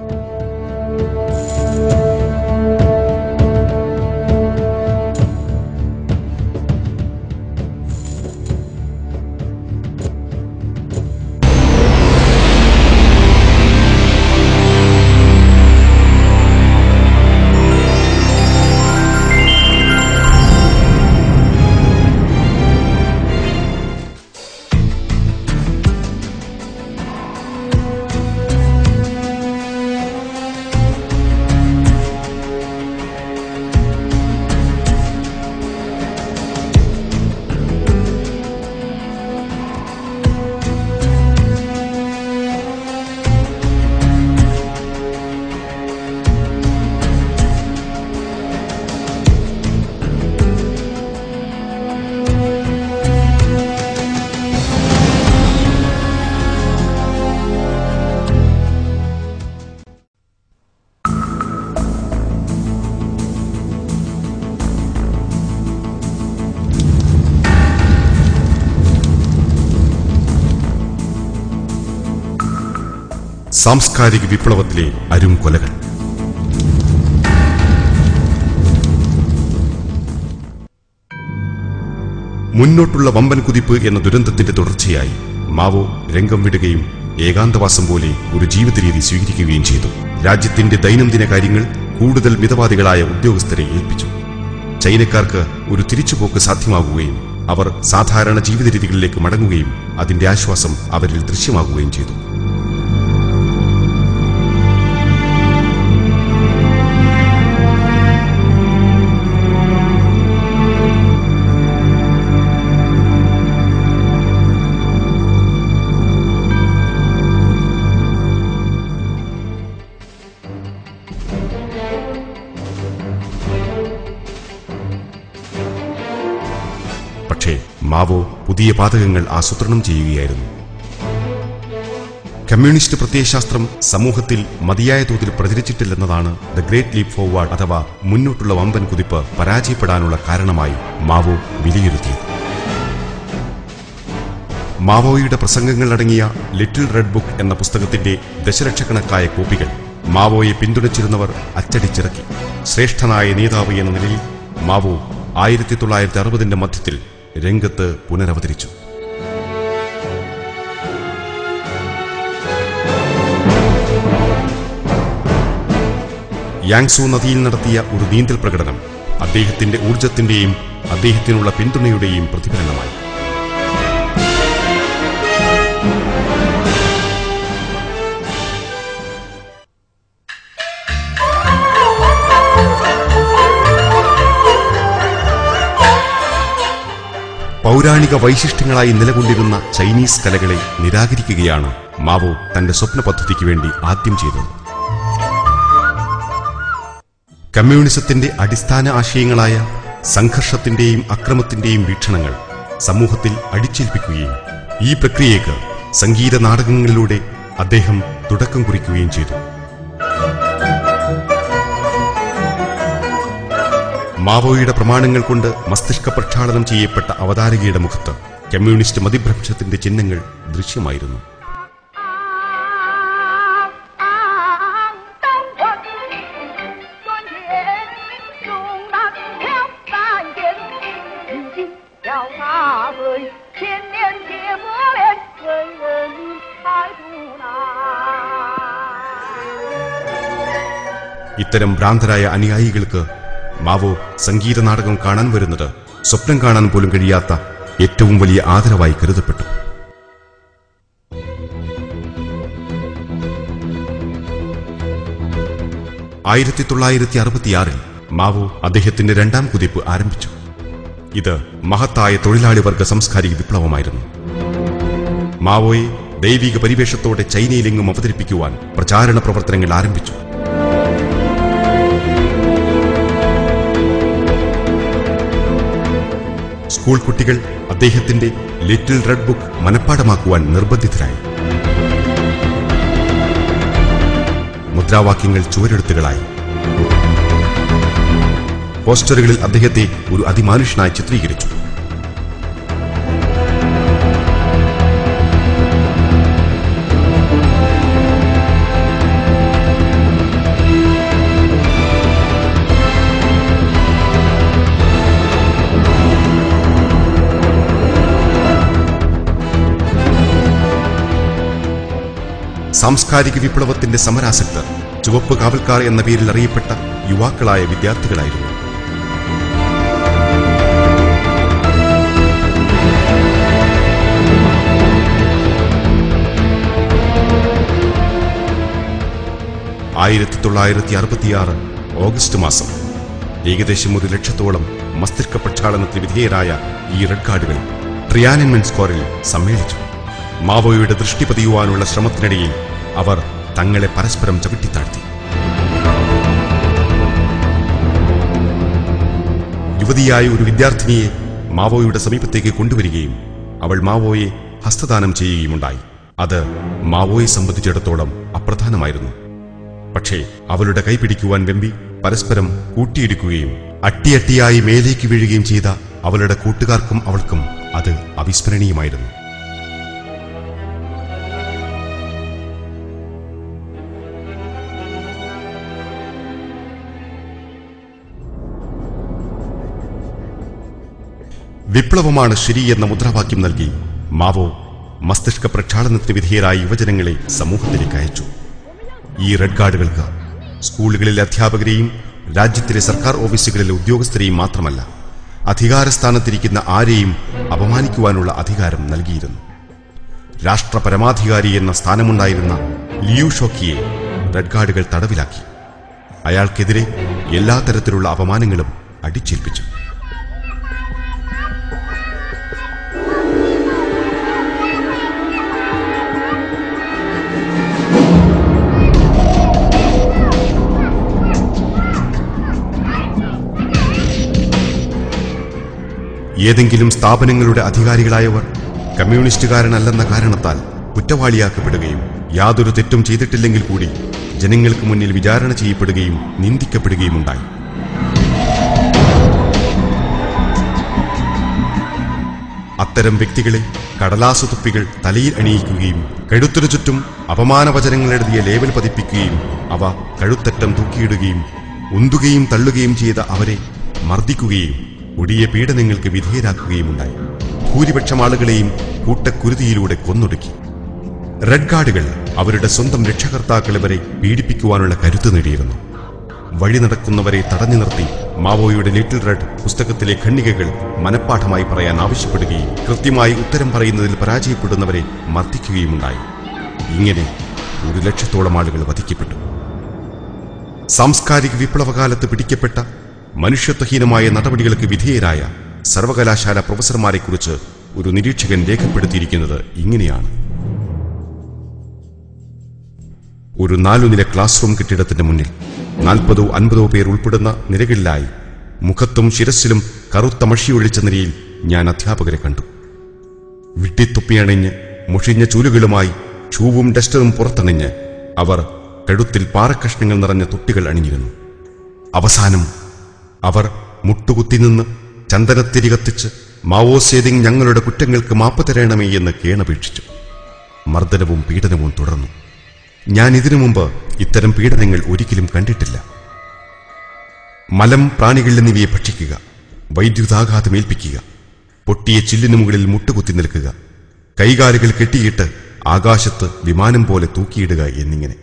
സാംസ്കാരിക വിപ്ലവത്തിലെ അരും കൊലകൾ മുന്നോട്ടുള്ള വമ്പൻ കുതിപ്പ് എന്ന ദുരന്തത്തിന്റെ തുടർച്ചയായി മാവോ രംഗം വിടുകയും ഏകാന്തവാസം പോലെ ഒരു ജീവിത രീതി സ്വീകരിക്കുകയും ചെയ്തു രാജ്യത്തിന്റെ ദൈനംദിന കാര്യങ്ങൾ കൂടുതൽ മിതവാദികളായ ഉദ്യോഗസ്ഥരെ ഏൽപ്പിച്ചു ചൈനക്കാർക്ക് ഒരു തിരിച്ചുപോക്ക് സാധ്യമാകുകയും അവർ സാധാരണ ജീവിത രീതികളിലേക്ക് മടങ്ങുകയും അതിന്റെ ആശ്വാസം അവരിൽ ദൃശ്യമാകുകയും ചെയ്തു പക്ഷേ മാവോ പുതിയ പാതകങ്ങൾ ആസൂത്രണം ചെയ്യുകയായിരുന്നു കമ്മ്യൂണിസ്റ്റ് പ്രത്യയശാസ്ത്രം സമൂഹത്തിൽ മതിയായ തോതിൽ പ്രചരിച്ചിട്ടില്ലെന്നതാണ് ദ ഗ്രേറ്റ് ലീപ് ഫോർവേഡ് അഥവാ മുന്നോട്ടുള്ള വമ്പൻ കുതിപ്പ് പരാജയപ്പെടാനുള്ള കാരണമായി മാവോ വിലയിരുത്തിയത് മാവോയുടെ പ്രസംഗങ്ങൾ അടങ്ങിയ ലിറ്റിൽ റെഡ് ബുക്ക് എന്ന പുസ്തകത്തിന്റെ ദശലക്ഷക്കണക്കായ കോപ്പികൾ മാവോയെ പിന്തുണച്ചിരുന്നവർ അച്ചടിച്ചിറക്കി ശ്രേഷ്ഠനായ നേതാവ് എന്ന നിലയിൽ മാവോ ആയിരത്തി തൊള്ളായിരത്തി അറുപതിന്റെ മധ്യത്തിൽ രംഗത്ത് പുനരവതരിച്ചു യാങ്സു നദിയിൽ നടത്തിയ ഒരു നീന്തൽ പ്രകടനം അദ്ദേഹത്തിന്റെ ഊർജത്തിന്റെയും അദ്ദേഹത്തിനുള്ള പിന്തുണയുടെയും പ്രതിഫലനമായി പൗരാണിക വൈശിഷ്ട്യങ്ങളായി നിലകൊണ്ടിരുന്ന ചൈനീസ് കലകളെ നിരാകരിക്കുകയാണ് മാവോ തന്റെ സ്വപ്ന പദ്ധതിക്ക് വേണ്ടി ആദ്യം ചെയ്തത് കമ്മ്യൂണിസത്തിന്റെ അടിസ്ഥാന ആശയങ്ങളായ സംഘർഷത്തിന്റെയും അക്രമത്തിന്റെയും വീക്ഷണങ്ങൾ സമൂഹത്തിൽ അടിച്ചേൽപ്പിക്കുകയും ഈ പ്രക്രിയയ്ക്ക് സംഗീത നാടകങ്ങളിലൂടെ അദ്ദേഹം തുടക്കം കുറിക്കുകയും ചെയ്തു മാവോയുടെ പ്രമാണങ്ങൾ കൊണ്ട് മസ്തിഷ്ക പ്രക്ഷാളനം ചെയ്യപ്പെട്ട അവതാരകയുടെ മുഖത്ത് കമ്മ്യൂണിസ്റ്റ് മതിഭ്രംശത്തിന്റെ ചിഹ്നങ്ങൾ ദൃശ്യമായിരുന്നു ഇത്തരം ഭ്രാന്തരായ അനുയായികൾക്ക് മാവോ സംഗീത നാടകം കാണാൻ വരുന്നത് സ്വപ്നം കാണാൻ പോലും കഴിയാത്ത ഏറ്റവും വലിയ ആദരവായി കരുതപ്പെട്ടു ആയിരത്തി തൊള്ളായിരത്തി അറുപത്തിയാറിൽ മാവോ അദ്ദേഹത്തിന്റെ രണ്ടാം കുതിപ്പ് ആരംഭിച്ചു ഇത് മഹത്തായ തൊഴിലാളി വർഗ സാംസ്കാരിക വിപ്ലവമായിരുന്നു മാവോയെ ദൈവിക പരിവേഷത്തോടെ ചൈനയിലെങ്ങും അവതരിപ്പിക്കുവാൻ പ്രചാരണ പ്രവർത്തനങ്ങൾ ആരംഭിച്ചു സ്കൂൾ കുട്ടികൾ അദ്ദേഹത്തിന്റെ ലിറ്റിൽ റെഡ് ബുക്ക് മനഃപ്പാടമാക്കുവാൻ നിർബന്ധിതരായി മുദ്രാവാക്യങ്ങൾ ചുവരെഴുത്തുകളായി പോസ്റ്ററുകളിൽ അദ്ദേഹത്തെ ഒരു അതിമാനുഷനായി ചിത്രീകരിച്ചു സാംസ്കാരിക വിപ്ലവത്തിന്റെ സമരാസക്തർ ചുവപ്പ് കാവൽക്കാർ എന്ന പേരിൽ അറിയപ്പെട്ട യുവാക്കളായ വിദ്യാർത്ഥികളായിരുന്നു ആയിരത്തി തൊള്ളായിരത്തി അറുപത്തിയാറ് ഓഗസ്റ്റ് മാസം ഏകദേശം ഒരു ലക്ഷത്തോളം മസ്തിഷ്ക പ്രക്ഷാളനത്തിന് വിധേയരായ ഈ റെഡ് കാർഡുകൾ ട്രിയാനൻമെൻ സ്ക്വയറിൽ സമ്മേളിച്ചു മാവോയുടെ ദൃഷ്ടി പതിയുവാനുള്ള ശ്രമത്തിനിടയിൽ അവർ തങ്ങളെ പരസ്പരം ചവിട്ടിത്താഴ്ത്തി യുവതിയായ ഒരു വിദ്യാർത്ഥിനിയെ മാവോയുടെ സമീപത്തേക്ക് കൊണ്ടുവരികയും അവൾ മാവോയെ ഹസ്തദാനം ചെയ്യുകയുമുണ്ടായി അത് മാവോയെ സംബന്ധിച്ചിടത്തോളം അപ്രധാനമായിരുന്നു പക്ഷേ അവളുടെ കൈ പിടിക്കുവാൻ വെമ്പി പരസ്പരം കൂട്ടിയിടിക്കുകയും അട്ടിയട്ടിയായി മേലേക്ക് വീഴുകയും ചെയ്ത അവളുടെ കൂട്ടുകാർക്കും അവൾക്കും അത് അവിസ്മരണീയമായിരുന്നു വിപ്ലവമാണ് ശരി എന്ന മുദ്രാവാക്യം നൽകി മാവോ മസ്തിഷ്ക പ്രക്ഷാളനത്തിന് വിധേയരായ യുവജനങ്ങളെ സമൂഹത്തിലേക്ക് അയച്ചു ഈ റെഡ് കാർഡുകൾക്ക് സ്കൂളുകളിലെ അധ്യാപകരെയും രാജ്യത്തിലെ സർക്കാർ ഓഫീസുകളിലെ ഉദ്യോഗസ്ഥരെയും മാത്രമല്ല അധികാരസ്ഥാനത്തിരിക്കുന്ന ആരെയും അപമാനിക്കുവാനുള്ള അധികാരം നൽകിയിരുന്നു രാഷ്ട്ര പരമാധികാരി എന്ന സ്ഥാനമുണ്ടായിരുന്ന ലിയു ഷോക്കിയെ റെഡ് കാർഡുകൾ തടവിലാക്കി അയാൾക്കെതിരെ എല്ലാ തരത്തിലുള്ള അപമാനങ്ങളും അടിച്ചേൽപ്പിച്ചു ഏതെങ്കിലും സ്ഥാപനങ്ങളുടെ അധികാരികളായവർ കമ്മ്യൂണിസ്റ്റുകാരനല്ലെന്ന കാരണത്താൽ കുറ്റവാളിയാക്കപ്പെടുകയും യാതൊരു തെറ്റും ചെയ്തിട്ടില്ലെങ്കിൽ കൂടി ജനങ്ങൾക്ക് മുന്നിൽ വിചാരണ ചെയ്യപ്പെടുകയും നിന്ദിക്കപ്പെടുകയും ഉണ്ടായി അത്തരം വ്യക്തികളെ കടലാസു തുപ്പികൾ തലയിൽ അണിയിക്കുകയും കഴുത്തിനു ചുറ്റും അപമാനവചനങ്ങൾ എഴുതിയ ലേബൽ പതിപ്പിക്കുകയും അവ കഴുത്തറ്റം തൂക്കിയിടുകയും ഉന്തുകയും തള്ളുകയും ചെയ്ത അവരെ മർദ്ദിക്കുകയും ഒടിയ പീഡനങ്ങൾക്ക് വിധേയരാക്കുകയുമുണ്ടായി ഭൂരിപക്ഷം ആളുകളെയും കൂട്ടക്കുരുതിയിലൂടെ കൊന്നൊടുക്കി റെഡ് കാർഡുകൾ അവരുടെ സ്വന്തം രക്ഷകർത്താക്കളെ വരെ പീഡിപ്പിക്കുവാനുള്ള കരുത്ത് നേടിയിരുന്നു വഴി നടക്കുന്നവരെ തടഞ്ഞു നിർത്തി മാവോയുടെ ലിറ്റിൽ റെഡ് പുസ്തകത്തിലെ ഖണ്ഡികകൾ മനഃപ്പാഠമായി പറയാൻ ആവശ്യപ്പെടുകയും കൃത്യമായി ഉത്തരം പറയുന്നതിൽ പരാജയപ്പെടുന്നവരെ മർദ്ദിക്കുകയുമുണ്ടായി ഇങ്ങനെ ഒരു ലക്ഷത്തോളം ആളുകൾ വധിക്കപ്പെട്ടു സാംസ്കാരിക വിപ്ലവകാലത്ത് പിടിക്കപ്പെട്ട മനുഷ്യത്വഹീനമായ നടപടികൾക്ക് വിധേയരായ സർവകലാശാല പ്രൊഫസർമാരെക്കുറിച്ച് ഒരു നിരീക്ഷകൻ രേഖപ്പെടുത്തിയിരിക്കുന്നത് ഇങ്ങനെയാണ് ഒരു നാലുനില ക്ലാസ് റൂം കെട്ടിടത്തിന്റെ മുന്നിൽ നാൽപ്പതോ അൻപതോ പേർ ഉൾപ്പെടുന്ന നിരകളിലായി മുഖത്തും ശിരസിലും കറുത്ത മഷിയൊഴിച്ച നിലയിൽ ഞാൻ അധ്യാപകരെ കണ്ടു വിട്ടിത്തുപ്പിയണിഞ്ഞ് മുഷിഞ്ഞ ചൂലുകളുമായി ഷൂവും ഡസ്റ്ററും പുറത്തണിഞ്ഞ് അവർ കഴുത്തിൽ പാറക്കഷ്ണങ്ങൾ നിറഞ്ഞ തൊട്ടികൾ അണിഞ്ഞിരുന്നു അവസാനം അവർ മുട്ടുകുത്തി നിന്ന് ചന്ദനത്തിരി കത്തിച്ച് മാവോ സേതിങ് ഞങ്ങളുടെ കുറ്റങ്ങൾക്ക് മാപ്പ് തരണമേ എന്ന് കേണപേക്ഷിച്ചു മർദ്ദനവും പീഡനവും തുടർന്നു ഞാൻ ഇതിനു മുമ്പ് ഇത്തരം പീഡനങ്ങൾ ഒരിക്കലും കണ്ടിട്ടില്ല മലം പ്രാണികൾ എന്നിവയെ ഭക്ഷിക്കുക വൈദ്യുതാഘാതം ഏൽപ്പിക്കുക പൊട്ടിയ ചില്ലിനു മുകളിൽ മുട്ടുകുത്തി നിൽക്കുക കൈകാലുകൾ കെട്ടിയിട്ട് ആകാശത്ത് വിമാനം പോലെ തൂക്കിയിടുക എന്നിങ്ങനെ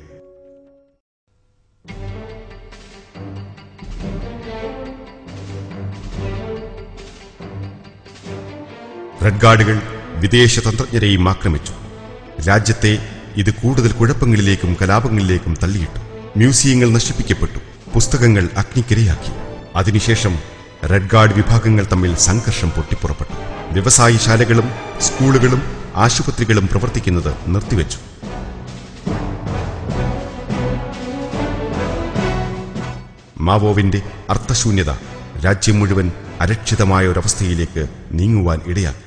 റെഡ് ഗാർഡുകൾ വിദേശ തന്ത്രജ്ഞരെയും ആക്രമിച്ചു രാജ്യത്തെ ഇത് കൂടുതൽ കുഴപ്പങ്ങളിലേക്കും കലാപങ്ങളിലേക്കും തള്ളിയിട്ടു മ്യൂസിയങ്ങൾ നശിപ്പിക്കപ്പെട്ടു പുസ്തകങ്ങൾ അഗ്നിക്കിരയാക്കി അതിനുശേഷം റെഡ് ഗാർഡ് വിഭാഗങ്ങൾ തമ്മിൽ സംഘർഷം പൊട്ടിപ്പുറപ്പെട്ടു വ്യവസായശാലകളും സ്കൂളുകളും ആശുപത്രികളും പ്രവർത്തിക്കുന്നത് നിർത്തിവെച്ചു മാവോവിന്റെ അർത്ഥശൂന്യത രാജ്യം മുഴുവൻ അരക്ഷിതമായ ഒരവസ്ഥയിലേക്ക് നീങ്ങുവാൻ ഇടയാക്കി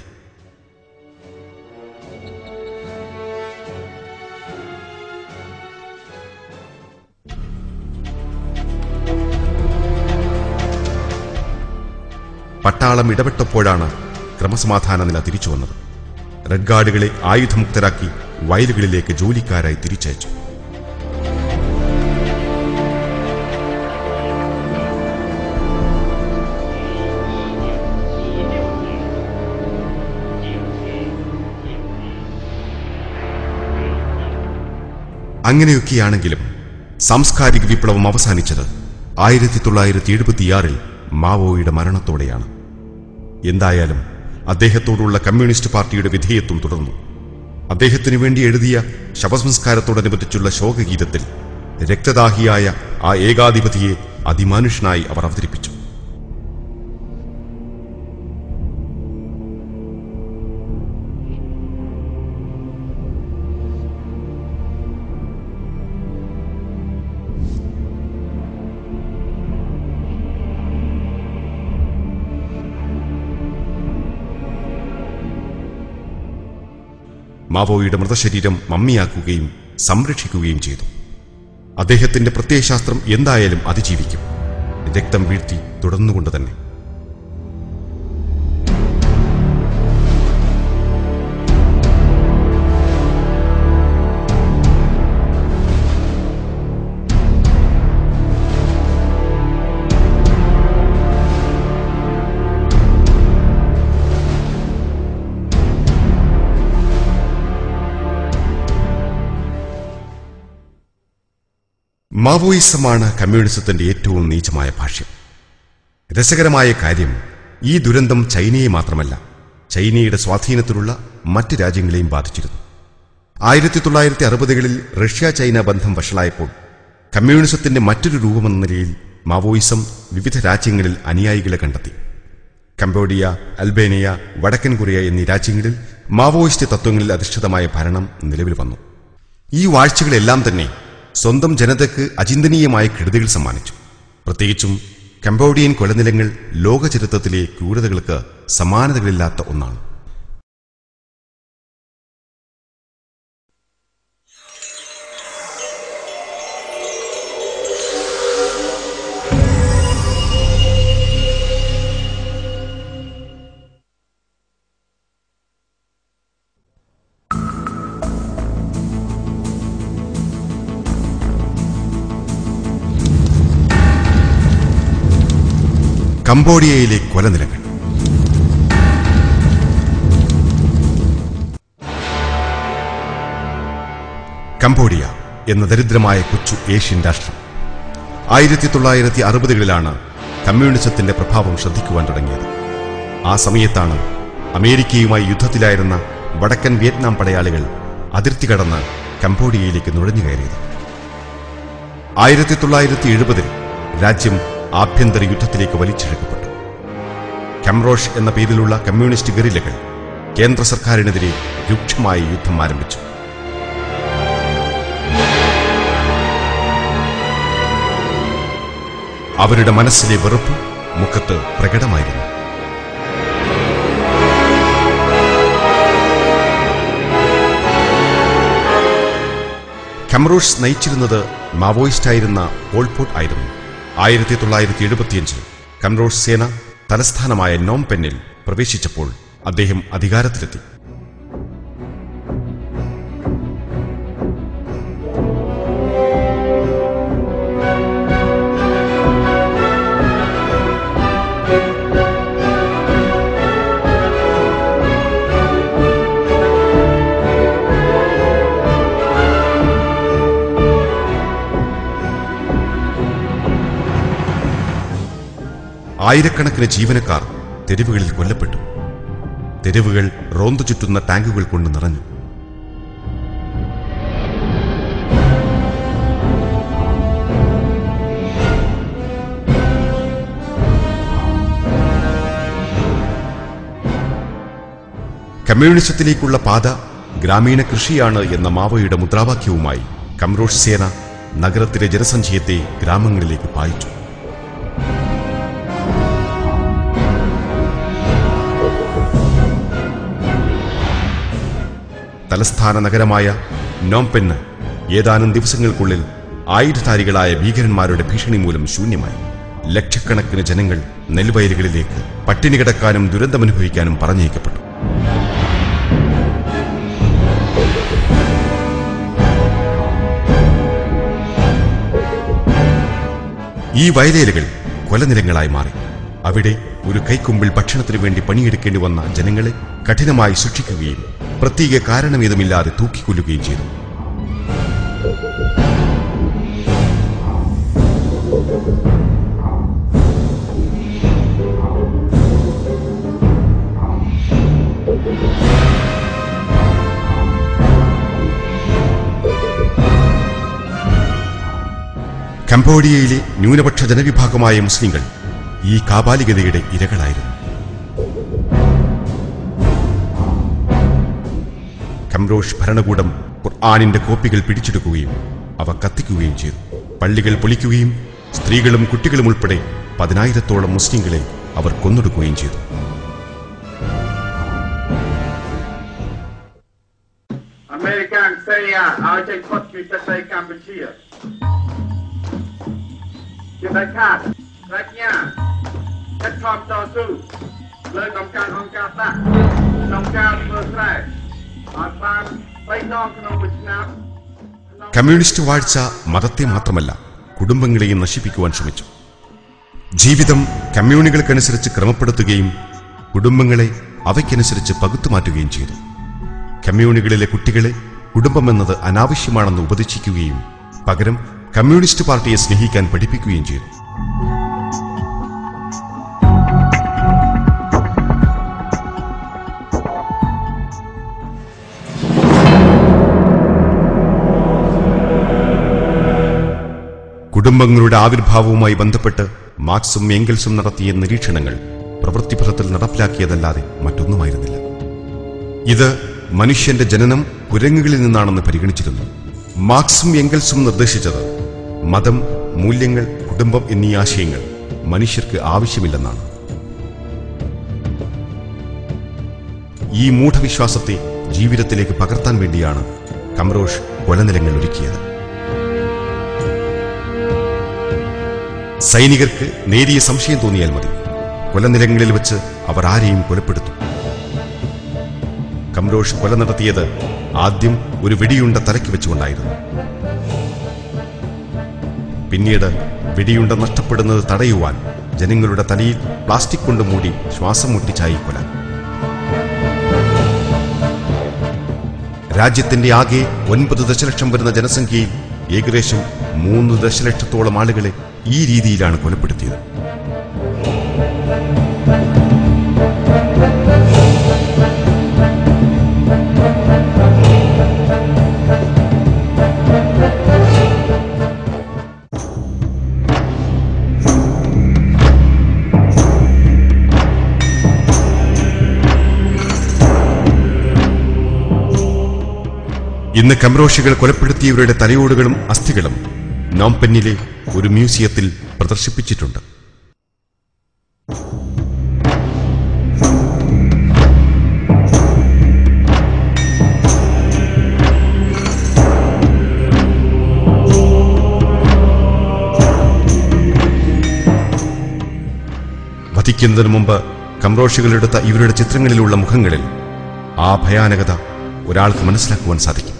പട്ടാളം ഇടപെട്ടപ്പോഴാണ് ക്രമസമാധാന നില തിരിച്ചു വന്നത് റെഡ് ഗാർഡുകളെ ആയുധമുക്തരാക്കി വയലുകളിലേക്ക് ജോലിക്കാരായി തിരിച്ചയച്ചു അങ്ങനെയൊക്കെയാണെങ്കിലും സാംസ്കാരിക വിപ്ലവം അവസാനിച്ചത് ആയിരത്തി തൊള്ളായിരത്തി എഴുപത്തിയാറിൽ മാവോയുടെ മരണത്തോടെയാണ് എന്തായാലും അദ്ദേഹത്തോടുള്ള കമ്മ്യൂണിസ്റ്റ് പാർട്ടിയുടെ വിധേയത്വം തുടർന്നു അദ്ദേഹത്തിനു വേണ്ടി എഴുതിയ ശവസംസ്കാരത്തോടനുബന്ധിച്ചുള്ള ശോകഗീതത്തിൽ രക്തദാഹിയായ ആ ഏകാധിപതിയെ അതിമാനുഷനായി അവർ അവതരിപ്പിച്ചു മാവോയുടെ മൃതശരീരം മമ്മിയാക്കുകയും സംരക്ഷിക്കുകയും ചെയ്തു അദ്ദേഹത്തിന്റെ പ്രത്യയശാസ്ത്രം എന്തായാലും അതിജീവിക്കും രക്തം വീഴ്ത്തി തുടർന്നുകൊണ്ട് തന്നെ മാവോയിസമാണ് കമ്മ്യൂണിസത്തിന്റെ ഏറ്റവും നീചമായ ഭാഷ്യം രസകരമായ കാര്യം ഈ ദുരന്തം ചൈനയെ മാത്രമല്ല ചൈനയുടെ സ്വാധീനത്തിലുള്ള മറ്റ് രാജ്യങ്ങളെയും ബാധിച്ചിരുന്നു ആയിരത്തി തൊള്ളായിരത്തി അറുപതുകളിൽ റഷ്യ ചൈന ബന്ധം വഷളായപ്പോൾ കമ്മ്യൂണിസത്തിന്റെ മറ്റൊരു രൂപമെന്ന നിലയിൽ മാവോയിസം വിവിധ രാജ്യങ്ങളിൽ അനുയായികളെ കണ്ടെത്തി കംബോഡിയ അൽബേനിയ വടക്കൻ കൊറിയ എന്നീ രാജ്യങ്ങളിൽ മാവോയിസ്റ്റ് തത്വങ്ങളിൽ അധിഷ്ഠിതമായ ഭരണം നിലവിൽ വന്നു ഈ വാഴ്ചകളെല്ലാം തന്നെ സ്വന്തം ജനതയ്ക്ക് അചിന്തനീയമായ കെടുതികൾ സമ്മാനിച്ചു പ്രത്യേകിച്ചും കംബോഡിയൻ കൊലനിലങ്ങൾ ലോക ചരിത്രത്തിലെ ക്രൂരതകൾക്ക് സമാനതകളില്ലാത്ത ഒന്നാണ് കംബോഡിയയിലെ കൊലനിലങ്ങൾ കംബോഡിയ എന്ന ദരിദ്രമായ കൊച്ചു ഏഷ്യൻ രാഷ്ട്രം ആയിരത്തി തൊള്ളായിരത്തി അറുപതുകളിലാണ് കമ്മ്യൂണിസത്തിന്റെ പ്രഭാവം ശ്രദ്ധിക്കുവാൻ തുടങ്ങിയത് ആ സമയത്താണ് അമേരിക്കയുമായി യുദ്ധത്തിലായിരുന്ന വടക്കൻ വിയറ്റ്നാം പടയാളികൾ അതിർത്തി കടന്ന് കംബോഡിയയിലേക്ക് നുഴഞ്ഞു കയറിയത് ആയിരത്തി തൊള്ളായിരത്തി എഴുപതിൽ രാജ്യം ആഭ്യന്തര യുദ്ധത്തിലേക്ക് വലിച്ചിഴക്കപ്പെട്ടു കംറോഷ് എന്ന പേരിലുള്ള കമ്മ്യൂണിസ്റ്റ് ഗറില്ലകൾ കേന്ദ്ര സർക്കാരിനെതിരെ രൂക്ഷമായ യുദ്ധം ആരംഭിച്ചു അവരുടെ മനസ്സിലെ വെറുപ്പ് മുഖത്ത് പ്രകടമായിരുന്നു കമറൂഷ് നയിച്ചിരുന്നത് മാവോയിസ്റ്റായിരുന്ന പോൾപോട്ട് ആയിരുന്നു ആയിരത്തി തൊള്ളായിരത്തി എഴുപത്തിയഞ്ചിൽ കമറൂഷ് സേന തലസ്ഥാനമായ നോംപെന്നിൽ പ്രവേശിച്ചപ്പോൾ അദ്ദേഹം അധികാരത്തിലെത്തി ആയിരക്കണക്കിന് ജീവനക്കാർ തെരുവുകളിൽ കൊല്ലപ്പെട്ടു തെരുവുകൾ റോന്തു ചുറ്റുന്ന ടാങ്കുകൾ കൊണ്ട് നിറഞ്ഞു കമ്മ്യൂണിസത്തിലേക്കുള്ള പാത ഗ്രാമീണ കൃഷിയാണ് എന്ന മാവോയുടെ മുദ്രാവാക്യവുമായി കമ്രോഷ് സേന നഗരത്തിലെ ജനസഞ്ചയത്തെ ഗ്രാമങ്ങളിലേക്ക് പായിച്ചു തലസ്ഥാന നഗരമായ നോംപെന്ന് ഏതാനും ദിവസങ്ങൾക്കുള്ളിൽ ആയുധധാരികളായ ഭീകരന്മാരുടെ ഭീഷണി മൂലം ശൂന്യമായി ലക്ഷക്കണക്കിന് ജനങ്ങൾ നെൽവയലുകളിലേക്ക് പട്ടിണി കിടക്കാനും ദുരന്തമനുഭവിക്കാനും പറഞ്ഞയക്കപ്പെട്ടു ഈ വയലേലുകൾ കൊലനിരങ്ങളായി മാറി അവിടെ ഒരു കൈക്കുമ്പിൽ ഭക്ഷണത്തിനു വേണ്ടി പണിയെടുക്കേണ്ടി വന്ന ജനങ്ങളെ കഠിനമായി ശിക്ഷിക്കുകയും പ്രത്യേക കാരണമേതുമില്ലാതെ തൂക്കിക്കൊല്ലുകയും ചെയ്തു കംബോഡിയയിലെ ന്യൂനപക്ഷ ജനവിഭാഗമായ മുസ്ലിങ്ങൾ ഈ കാപാലികതയുടെ ഇരകളായിരുന്നു കംറോഷ് ഭരണകൂടം ഖുർആാനിന്റെ കോപ്പികൾ പിടിച്ചെടുക്കുകയും അവ കത്തിക്കുകയും ചെയ്തു പള്ളികൾ പൊളിക്കുകയും സ്ത്രീകളും കുട്ടികളും ഉൾപ്പെടെ പതിനായിരത്തോളം മുസ്ലിങ്ങളെ അവർ കൊന്നൊടുക്കുകയും ചെയ്തു Amerikaan saya uit het kostje dat zij Kampuchea. Je bent kaart, trek ja. Het komt dan toe. Leuk om kan om kan dat. Om kan voor vrij. Als van bij dan genomen snap. Communist വാഴ്ച മതത്തെ മാത്രമല്ല കുടുംബങ്ങളെയും നശിപ്പിക്കുവാൻ ശ്രമിച്ചു ജീവിതം കമ്മ്യൂണികൾക്കനുസരിച്ച് ക്രമപ്പെടുത്തുകയും കുടുംബങ്ങളെ അവയ്ക്കനുസരിച്ച് പകുത്തുമാറ്റുകയും ചെയ്തു കമ്മ്യൂണികളിലെ കുട്ടികളെ കുടുംബമെന്നത് അനാവശ്യമാണെന്ന് ഉപദേശിക്കുകയും പകരം കമ്മ്യൂണിസ്റ്റ് പാർട്ടിയെ സ്നേഹിക്കാൻ പഠിപ്പിക്കുകയും ചെയ്തു കുടുംബങ്ങളുടെ ആവിർഭാവവുമായി ബന്ധപ്പെട്ട് മാർക്സും എംഗൽസും നടത്തിയ നിരീക്ഷണങ്ങൾ പ്രവൃത്തിപഥത്തിൽ നടപ്പിലാക്കിയതല്ലാതെ മറ്റൊന്നുമായിരുന്നില്ല ഇത് മനുഷ്യന്റെ ജനനം കുരങ്ങുകളിൽ നിന്നാണെന്ന് പരിഗണിച്ചിരുന്നു മാർക്സും എംഗൽസും നിർദ്ദേശിച്ചത് മതം മൂല്യങ്ങൾ കുടുംബം എന്നീ ആശയങ്ങൾ മനുഷ്യർക്ക് ആവശ്യമില്ലെന്നാണ് ഈ മൂഢവിശ്വാസത്തെ ജീവിതത്തിലേക്ക് പകർത്താൻ വേണ്ടിയാണ് കമറോഷ് കൊലനിലങ്ങൾ ഒരുക്കിയത് സൈനികർക്ക് നേരിയ സംശയം തോന്നിയാൽ മതി കൊലനിലങ്ങളിൽ വെച്ച് അവർ ആരെയും കൊലപ്പെടുത്തും കംരോഷ് കൊല നടത്തിയത് ആദ്യം ഒരു വെടിയുണ്ട തലയ്ക്ക് വെച്ചുകൊണ്ടായിരുന്നു പിന്നീട് വെടിയുണ്ട നഷ്ടപ്പെടുന്നത് തടയുവാൻ ജനങ്ങളുടെ തലയിൽ പ്ലാസ്റ്റിക് കൊണ്ട് മൂടി ശ്വാസം മുട്ടിച്ചായി കൊല രാജ്യത്തിന്റെ ആകെ ഒൻപത് ദശലക്ഷം വരുന്ന ജനസംഖ്യയിൽ ഏകദേശം മൂന്ന് ദശലക്ഷത്തോളം ആളുകളെ ഈ രീതിയിലാണ് കൊലപ്പെടുത്തിയത് ഇന്ന് കംറോഷികൾ കൊലപ്പെടുത്തിയവരുടെ തലയോടുകളും അസ്ഥികളും നോംപെന്നിലെ ഒരു മ്യൂസിയത്തിൽ പ്രദർശിപ്പിച്ചിട്ടുണ്ട് മരിക്കുന്നതിനു മുമ്പ് കംറോഷികളെടുത്ത ഇവരുടെ ചിത്രങ്ങളിലുള്ള മുഖങ്ങളിൽ ആ ഭയാനകത ഒരാൾക്ക് മനസ്സിലാക്കുവാൻ സാധിക്കും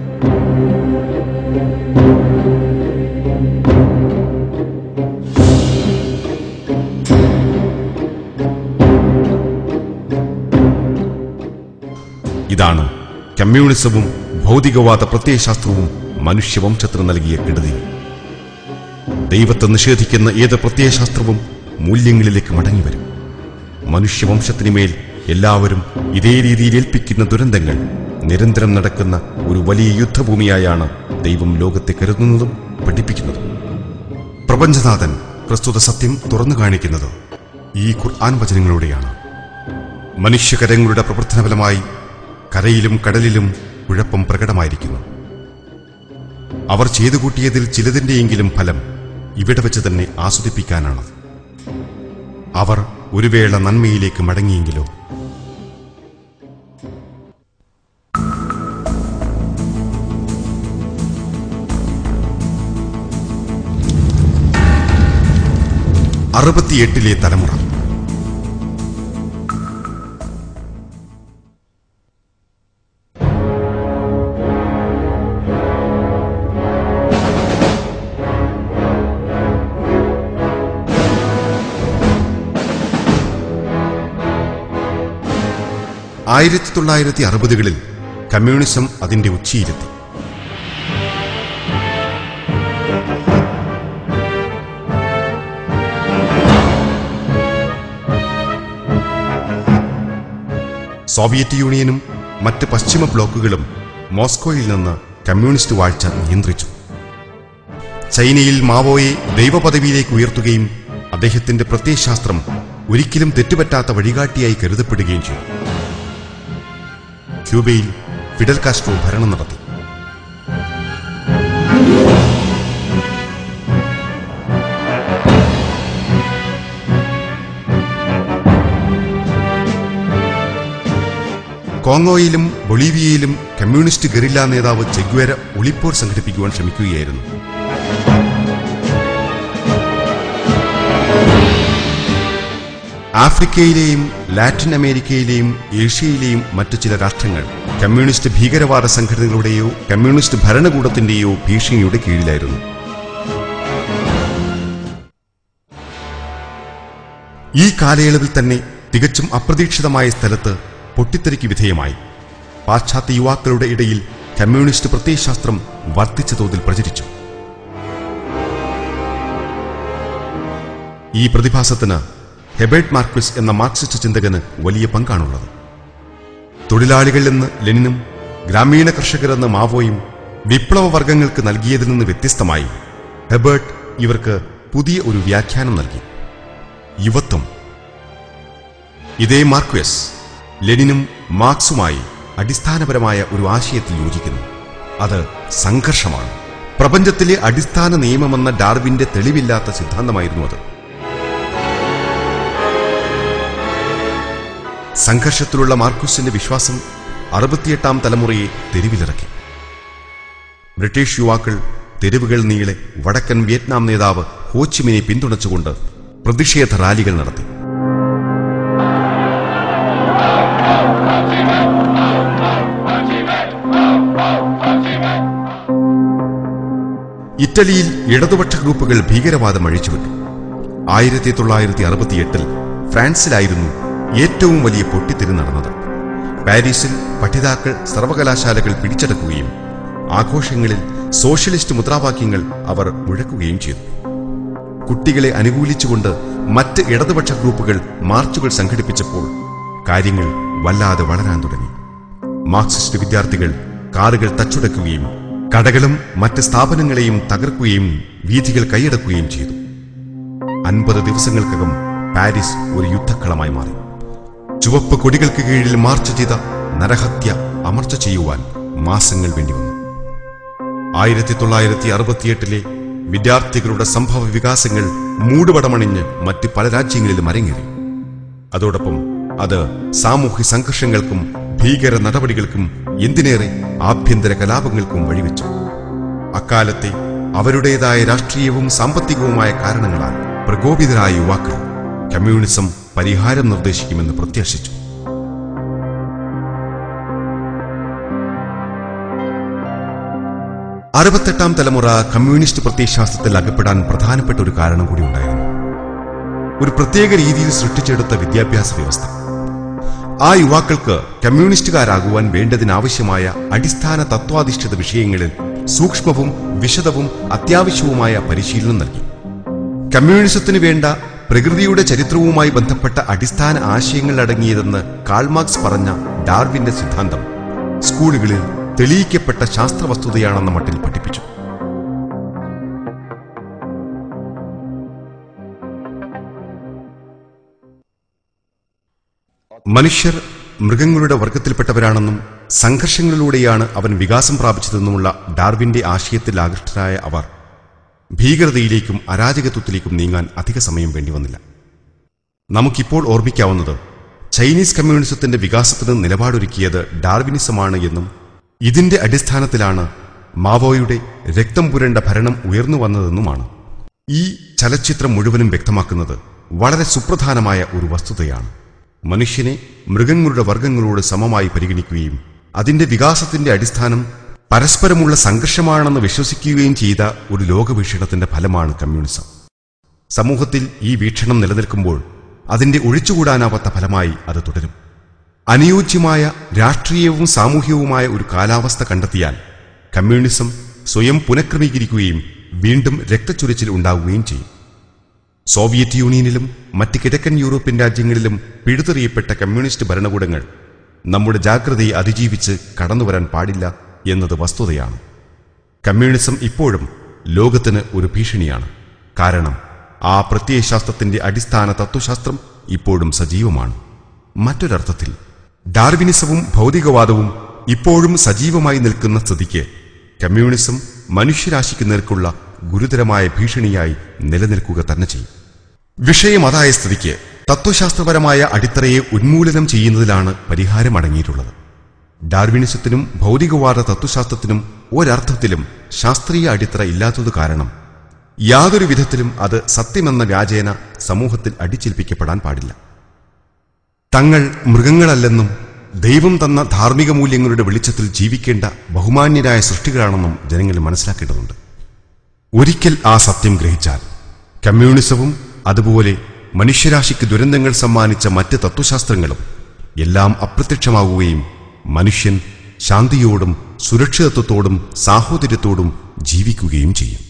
ഇതാണ് കമ്മ്യൂണിസവും ഭൗതികവാദ പ്രത്യയശാസ്ത്രവും മനുഷ്യവംശത്തിന് നൽകിയ കെടുതി ദൈവത്തെ നിഷേധിക്കുന്ന ഏത് പ്രത്യയശാസ്ത്രവും മൂല്യങ്ങളിലേക്ക് മടങ്ങിവരും മനുഷ്യവംശത്തിനുമേൽ എല്ലാവരും ഇതേ രീതിയിൽ ഏൽപ്പിക്കുന്ന ദുരന്തങ്ങൾ നിരന്തരം നടക്കുന്ന ഒരു വലിയ യുദ്ധഭൂമിയായാണ് ദൈവം ലോകത്തെ കരുതുന്നതും പഠിപ്പിക്കുന്നതും പ്രപഞ്ചനാഥൻ പ്രസ്തുത സത്യം തുറന്നു കാണിക്കുന്നത് ഈ ഖുർആൻ വചനങ്ങളിലൂടെയാണ് മനുഷ്യകരങ്ങളുടെ പ്രവർത്തനഫലമായി കരയിലും കടലിലും കുഴപ്പം പ്രകടമായിരിക്കുന്നു അവർ ചെയ്തു കൂട്ടിയതിൽ ചിലതിന്റെയെങ്കിലും ഫലം ഇവിടെ വെച്ച് തന്നെ ആസ്വദിപ്പിക്കാനാണ് അവർ ഒരു വേള നന്മയിലേക്ക് മടങ്ങിയെങ്കിലോ അറുപത്തിയെട്ടിലെ തലമുറ ആയിരത്തി തൊള്ളായിരത്തി അറുപതുകളിൽ കമ്മ്യൂണിസം അതിന്റെ ഉച്ചിയിലെത്തി സോവിയറ്റ് യൂണിയനും മറ്റ് പശ്ചിമ ബ്ലോക്കുകളും മോസ്കോയിൽ നിന്ന് കമ്മ്യൂണിസ്റ്റ് വാഴ്ച നിയന്ത്രിച്ചു ചൈനയിൽ മാവോയെ ദൈവപദവിയിലേക്ക് ഉയർത്തുകയും അദ്ദേഹത്തിന്റെ പ്രത്യയശാസ്ത്രം ഒരിക്കലും തെറ്റുപറ്റാത്ത വഴികാട്ടിയായി കരുതപ്പെടുകയും ചെയ്തു ക്യൂബയിൽ ഫിഡൽ കാസ്ട്രോ ഭരണം നടത്തി കോങ്ങോയിലും ബൊളീവിയയിലും കമ്മ്യൂണിസ്റ്റ് ഗറില്ല നേതാവ് ചെഗ്വേര ഒളിപ്പോർ സംഘടിപ്പിക്കുവാൻ ശ്രമിക്കുകയായിരുന്നു ആഫ്രിക്കയിലെയും ലാറ്റിൻ അമേരിക്കയിലെയും ഏഷ്യയിലെയും മറ്റു ചില രാഷ്ട്രങ്ങൾ കമ്മ്യൂണിസ്റ്റ് ഭീകരവാദ സംഘടനകളുടെയോ കമ്മ്യൂണിസ്റ്റ് ഭരണകൂടത്തിന്റെയോ ഭീഷണിയുടെ കീഴിലായിരുന്നു ഈ കാലയളവിൽ തന്നെ തികച്ചും അപ്രതീക്ഷിതമായ സ്ഥലത്ത് പൊട്ടിത്തെറിക്ക് വിധേയമായി പാശ്ചാത്യ യുവാക്കളുടെ ഇടയിൽ കമ്മ്യൂണിസ്റ്റ് പ്രത്യയശാസ്ത്രം വർദ്ധിച്ച തോതിൽ പ്രചരിച്ചു ഈ പ്രതിഭാസത്തിന് ഹെബേർട്ട് മാർക്വിസ് എന്ന മാർക്സിസ്റ്റ് ചിന്തകന് വലിയ പങ്കാണുള്ളത് തൊഴിലാളികൾ എന്ന് ലെനിനും ഗ്രാമീണ കർഷകരെന്ന് മാവോയും വിപ്ലവ വർഗങ്ങൾക്ക് നൽകിയതിൽ നിന്ന് വ്യത്യസ്തമായി ഹെബേർട്ട് ഇവർക്ക് പുതിയ ഒരു വ്യാഖ്യാനം നൽകി യുവത്വം ഇതേ മാർക്വസ് ലെനിനും മാർക്സുമായി അടിസ്ഥാനപരമായ ഒരു ആശയത്തിൽ യോജിക്കുന്നു അത് സംഘർഷമാണ് പ്രപഞ്ചത്തിലെ അടിസ്ഥാന നിയമമെന്ന ഡാർവിന്റെ തെളിവില്ലാത്ത സിദ്ധാന്തമായിരുന്നു അത് സംഘർഷത്തിലുള്ള മാർക്കൂസിന്റെ വിശ്വാസം അറുപത്തിയെട്ടാം തലമുറയെ തെരുവിലിറക്കി ബ്രിട്ടീഷ് യുവാക്കൾ തെരുവുകൾ നീളെ വടക്കൻ വിയറ്റ്നാം നേതാവ് ഹോച്ചിമിനെ പിന്തുണച്ചുകൊണ്ട് പ്രതിഷേധ റാലികൾ നടത്തി ഇറ്റലിയിൽ ഇടതുപക്ഷ ഗ്രൂപ്പുകൾ ഭീകരവാദം അഴിച്ചുവിട്ടു ആയിരത്തി തൊള്ളായിരത്തി അറുപത്തിയെട്ടിൽ ഫ്രാൻസിലായിരുന്നു ഏറ്റവും വലിയ പൊട്ടിത്തെറി നടന്നത് പാരീസിൽ പഠിതാക്കൾ സർവകലാശാലകൾ പിടിച്ചടക്കുകയും ആഘോഷങ്ങളിൽ സോഷ്യലിസ്റ്റ് മുദ്രാവാക്യങ്ങൾ അവർ മുഴക്കുകയും ചെയ്തു കുട്ടികളെ അനുകൂലിച്ചുകൊണ്ട് മറ്റ് ഇടതുപക്ഷ ഗ്രൂപ്പുകൾ മാർച്ചുകൾ സംഘടിപ്പിച്ചപ്പോൾ കാര്യങ്ങൾ വല്ലാതെ വളരാൻ തുടങ്ങി മാർക്സിസ്റ്റ് വിദ്യാർത്ഥികൾ കാറുകൾ തച്ചുടക്കുകയും കടകളും മറ്റ് സ്ഥാപനങ്ങളെയും തകർക്കുകയും വീഥികൾ കൈയടക്കുകയും ചെയ്തു അൻപത് ദിവസങ്ങൾക്കകം പാരീസ് ഒരു യുദ്ധക്കളമായി മാറി ചുവപ്പ് കൊടികൾക്ക് കീഴിൽ മാർച്ച് ചെയ്ത നരഹത്യ അമർച്ച ചെയ്യുവാൻ മാസങ്ങൾ വേണ്ടിവന്നു ആയിരത്തി തൊള്ളായിരത്തി അറുപത്തിയെട്ടിലെ വിദ്യാർത്ഥികളുടെ സംഭവ വികാസങ്ങൾ മൂടുപടമണിഞ്ഞ് മറ്റ് പല രാജ്യങ്ങളിലും അരങ്ങേറി അതോടൊപ്പം അത് സാമൂഹ്യ സംഘർഷങ്ങൾക്കും ഭീകര നടപടികൾക്കും എന്തിനേറെ ആഭ്യന്തര കലാപങ്ങൾക്കും വഴിവെച്ചു അക്കാലത്തെ അവരുടേതായ രാഷ്ട്രീയവും സാമ്പത്തികവുമായ കാരണങ്ങളാൽ പ്രകോപിതരായ യുവാക്കൾ കമ്മ്യൂണിസം പരിഹാരം നിർദ്ദേശിക്കുമെന്ന് പ്രത്യാശിച്ചു അറുപത്തെട്ടാം തലമുറ കമ്മ്യൂണിസ്റ്റ് പ്രത്യയശാസ്ത്രത്തിൽ അകപ്പെടാൻ പ്രധാനപ്പെട്ട ഒരു കാരണം കൂടി ഉണ്ടായിരുന്നു ഒരു പ്രത്യേക രീതിയിൽ സൃഷ്ടിച്ചെടുത്ത വിദ്യാഭ്യാസ വ്യവസ്ഥ ആ യുവാക്കൾക്ക് കമ്മ്യൂണിസ്റ്റുകാരാകുവാൻ വേണ്ടതിനാവശ്യമായ അടിസ്ഥാന തത്വാധിഷ്ഠിത വിഷയങ്ങളിൽ സൂക്ഷ്മവും വിശദവും അത്യാവശ്യവുമായ പരിശീലനം നൽകി കമ്മ്യൂണിസത്തിന് വേണ്ട പ്രകൃതിയുടെ ചരിത്രവുമായി ബന്ധപ്പെട്ട അടിസ്ഥാന ആശയങ്ങൾ അടങ്ങിയതെന്ന് കാൾമാർക്സ് പറഞ്ഞ ഡാർവിന്റെ സിദ്ധാന്തം സ്കൂളുകളിൽ തെളിയിക്കപ്പെട്ട ശാസ്ത്രവസ്തുതയാണെന്ന മട്ടിൽ പഠിപ്പിച്ചു മനുഷ്യർ മൃഗങ്ങളുടെ വർഗത്തിൽപ്പെട്ടവരാണെന്നും സംഘർഷങ്ങളിലൂടെയാണ് അവൻ വികാസം പ്രാപിച്ചതെന്നുമുള്ള ഡാർവിന്റെ ആശയത്തിൽ ആകൃഷ്ടരായ അവർ ഭീകരതയിലേക്കും അരാജകത്വത്തിലേക്കും നീങ്ങാൻ അധിക സമയം വേണ്ടിവന്നില്ല നമുക്കിപ്പോൾ ഓർമ്മിക്കാവുന്നത് ചൈനീസ് കമ്മ്യൂണിസത്തിന്റെ വികാസത്തിന് നിലപാടൊരുക്കിയത് ഡാർവിനിസമാണ് എന്നും ഇതിന്റെ അടിസ്ഥാനത്തിലാണ് മാവോയുടെ രക്തം പുരണ്ട ഭരണം ഉയർന്നു വന്നതെന്നുമാണ് ഈ ചലച്ചിത്രം മുഴുവനും വ്യക്തമാക്കുന്നത് വളരെ സുപ്രധാനമായ ഒരു വസ്തുതയാണ് മനുഷ്യനെ മൃഗങ്ങളുടെ വർഗങ്ങളോട് സമമായി പരിഗണിക്കുകയും അതിന്റെ വികാസത്തിന്റെ അടിസ്ഥാനം പരസ്പരമുള്ള സംഘർഷമാണെന്ന് വിശ്വസിക്കുകയും ചെയ്ത ഒരു ലോകവീക്ഷണത്തിന്റെ ഫലമാണ് കമ്മ്യൂണിസം സമൂഹത്തിൽ ഈ വീക്ഷണം നിലനിൽക്കുമ്പോൾ അതിന്റെ ഒഴിച്ചുകൂടാനാവാത്ത ഫലമായി അത് തുടരും അനുയോജ്യമായ രാഷ്ട്രീയവും സാമൂഹികവുമായ ഒരു കാലാവസ്ഥ കണ്ടെത്തിയാൽ കമ്മ്യൂണിസം സ്വയം പുനഃക്രമീകരിക്കുകയും വീണ്ടും രക്തച്ചൊരിച്ചിൽ ഉണ്ടാവുകയും ചെയ്യും സോവിയറ്റ് യൂണിയനിലും മറ്റ് കിഴക്കൻ യൂറോപ്യൻ രാജ്യങ്ങളിലും പിഴുതെറിയപ്പെട്ട കമ്മ്യൂണിസ്റ്റ് ഭരണകൂടങ്ങൾ നമ്മുടെ ജാഗ്രതയെ അതിജീവിച്ച് കടന്നുവരാൻ പാടില്ല എന്നത് വസ്തുതയാണ് കമ്മ്യൂണിസം ഇപ്പോഴും ലോകത്തിന് ഒരു ഭീഷണിയാണ് കാരണം ആ പ്രത്യയശാസ്ത്രത്തിന്റെ അടിസ്ഥാന തത്വശാസ്ത്രം ഇപ്പോഴും സജീവമാണ് മറ്റൊരർത്ഥത്തിൽ ഡാർവിനിസവും ഭൗതികവാദവും ഇപ്പോഴും സജീവമായി നിൽക്കുന്ന സ്ഥിതിക്ക് കമ്മ്യൂണിസം മനുഷ്യരാശിക്ക് നേർക്കുള്ള ഗുരുതരമായ ഭീഷണിയായി നിലനിൽക്കുക തന്നെ ചെയ്യും വിഷയം അതായ സ്ഥിതിക്ക് തത്വശാസ്ത്രപരമായ അടിത്തറയെ ഉന്മൂലനം ചെയ്യുന്നതിലാണ് പരിഹാരം അടങ്ങിയിട്ടുള്ളത് ഡാർവിനിസത്തിനും ഭൗതികവാദ തത്വശാസ്ത്രത്തിനും ഒരർത്ഥത്തിലും ശാസ്ത്രീയ അടിത്തറ ഇല്ലാത്തത് കാരണം യാതൊരു വിധത്തിലും അത് സത്യമെന്ന വ്യാജേന സമൂഹത്തിൽ അടിച്ചേൽപ്പിക്കപ്പെടാൻ പാടില്ല തങ്ങൾ മൃഗങ്ങളല്ലെന്നും ദൈവം തന്ന ധാർമ്മിക മൂല്യങ്ങളുടെ വെളിച്ചത്തിൽ ജീവിക്കേണ്ട ബഹുമാന്യരായ സൃഷ്ടികളാണെന്നും ജനങ്ങൾ മനസ്സിലാക്കേണ്ടതുണ്ട് ഒരിക്കൽ ആ സത്യം ഗ്രഹിച്ചാൽ കമ്മ്യൂണിസവും അതുപോലെ മനുഷ്യരാശിക്ക് ദുരന്തങ്ങൾ സമ്മാനിച്ച മറ്റ് തത്വശാസ്ത്രങ്ങളും എല്ലാം അപ്രത്യക്ഷമാവുകയും മനുഷ്യൻ ശാന്തിയോടും സുരക്ഷിതത്വത്തോടും സാഹോദര്യത്തോടും ജീവിക്കുകയും ചെയ്യും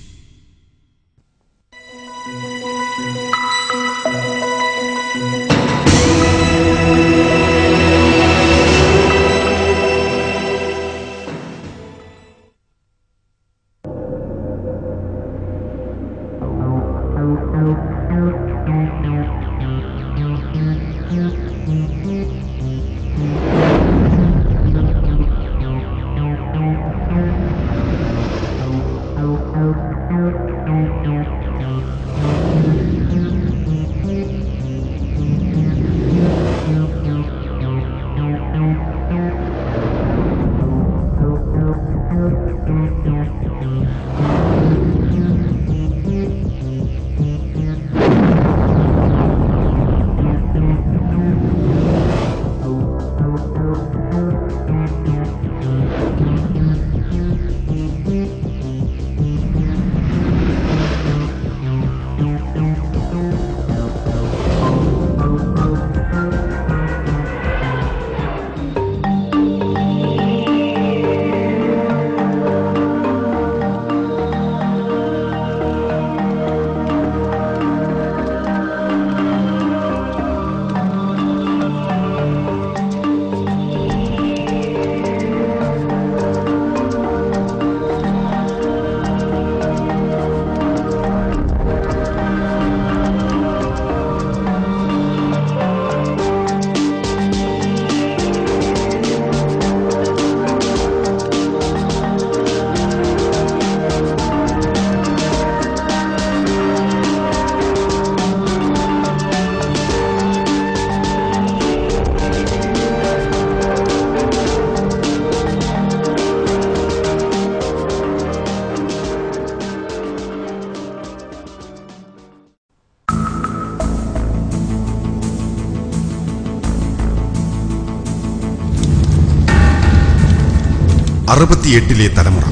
അറുപത്തിയെട്ടിലെ തലമുറ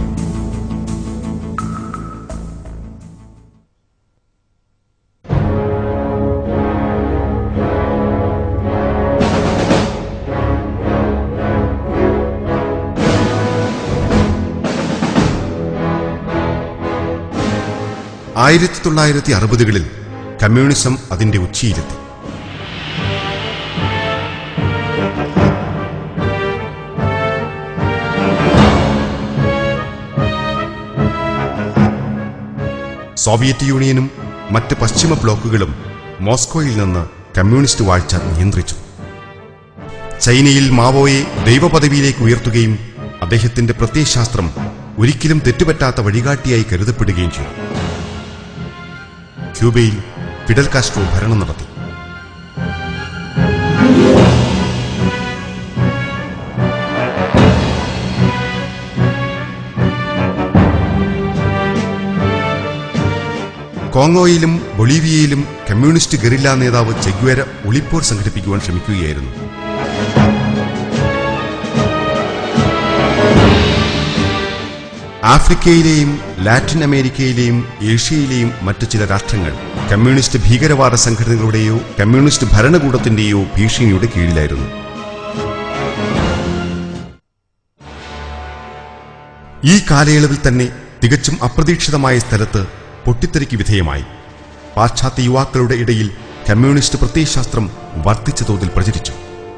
ആയിരത്തി തൊള്ളായിരത്തി അറുപതുകളിൽ കമ്മ്യൂണിസം അതിന്റെ ഉച്ചിയിലെത്തി സോവിയറ്റ് യൂണിയനും മറ്റ് പശ്ചിമ ബ്ലോക്കുകളും മോസ്കോയിൽ നിന്ന് കമ്മ്യൂണിസ്റ്റ് വാഴ്ച നിയന്ത്രിച്ചു ചൈനയിൽ മാവോയെ ദൈവപദവിയിലേക്ക് ഉയർത്തുകയും അദ്ദേഹത്തിന്റെ പ്രത്യയശാസ്ത്രം ഒരിക്കലും തെറ്റുപറ്റാത്ത വഴികാട്ടിയായി കരുതപ്പെടുകയും ചെയ്തു ക്യൂബയിൽ ഫിഡൽ കാസ്ട്രോ ഭരണം നടത്തി കോങ്ങോയിലും ബൊളീവിയയിലും കമ്മ്യൂണിസ്റ്റ് ഗറില്ല നേതാവ് ചെഗ്വേര ഒളിപ്പോർ സംഘടിപ്പിക്കുവാൻ ശ്രമിക്കുകയായിരുന്നു ആഫ്രിക്കയിലെയും ലാറ്റിൻ അമേരിക്കയിലെയും ഏഷ്യയിലെയും മറ്റു ചില രാഷ്ട്രങ്ങൾ കമ്മ്യൂണിസ്റ്റ് ഭീകരവാദ സംഘടനകളുടെയോ കമ്മ്യൂണിസ്റ്റ് ഭരണകൂടത്തിന്റെയോ ഭീഷണിയുടെ കീഴിലായിരുന്നു ഈ കാലയളവിൽ തന്നെ തികച്ചും അപ്രതീക്ഷിതമായ സ്ഥലത്ത് പൊട്ടിത്തെറിക്ക് വിധേയമായി പാശ്ചാത്യ യുവാക്കളുടെ ഇടയിൽ കമ്മ്യൂണിസ്റ്റ് പ്രത്യയശാസ്ത്രം വർദ്ധിച്ച തോതിൽ പ്രചരിച്ചു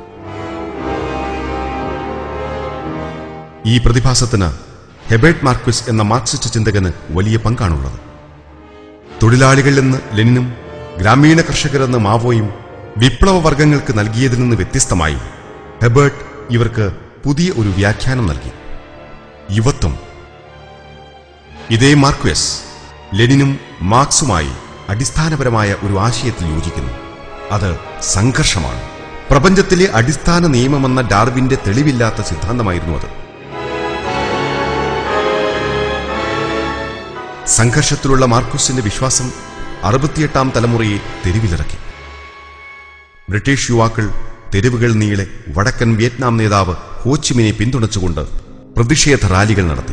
ഈ പ്രതിഭാസത്തിന് ഹെബേർട്ട് മാർക്വിസ് എന്ന മാർക്സിസ്റ്റ് ചിന്തകന് വലിയ പങ്കാണുള്ളത് തൊഴിലാളികളെന്ന് ലെനിനും ഗ്രാമീണ കർഷകരെന്ന് മാവോയും വിപ്ലവ വർഗങ്ങൾക്ക് നൽകിയതിൽ നിന്ന് വ്യത്യസ്തമായി ഹെബേർട്ട് ഇവർക്ക് പുതിയ ഒരു വ്യാഖ്യാനം നൽകി യുവത്വം ഇതേ മാർക്വസ് ലെനിനും മാർക്സുമായി അടിസ്ഥാനപരമായ ഒരു ആശയത്തിൽ യോജിക്കുന്നു അത് സംഘർഷമാണ് പ്രപഞ്ചത്തിലെ അടിസ്ഥാന നിയമമെന്ന ഡാർവിന്റെ തെളിവില്ലാത്ത സിദ്ധാന്തമായിരുന്നു അത് സംഘർഷത്തിലുള്ള മാർക്കൂസിന്റെ വിശ്വാസം അറുപത്തിയെട്ടാം തലമുറയെ തെരുവിലിറക്കി ബ്രിട്ടീഷ് യുവാക്കൾ തെരുവുകൾ നീളെ വടക്കൻ വിയറ്റ്നാം നേതാവ് ഹോച്ചിമിനെ പിന്തുണച്ചുകൊണ്ട് പ്രതിഷേധ റാലികൾ നടത്തി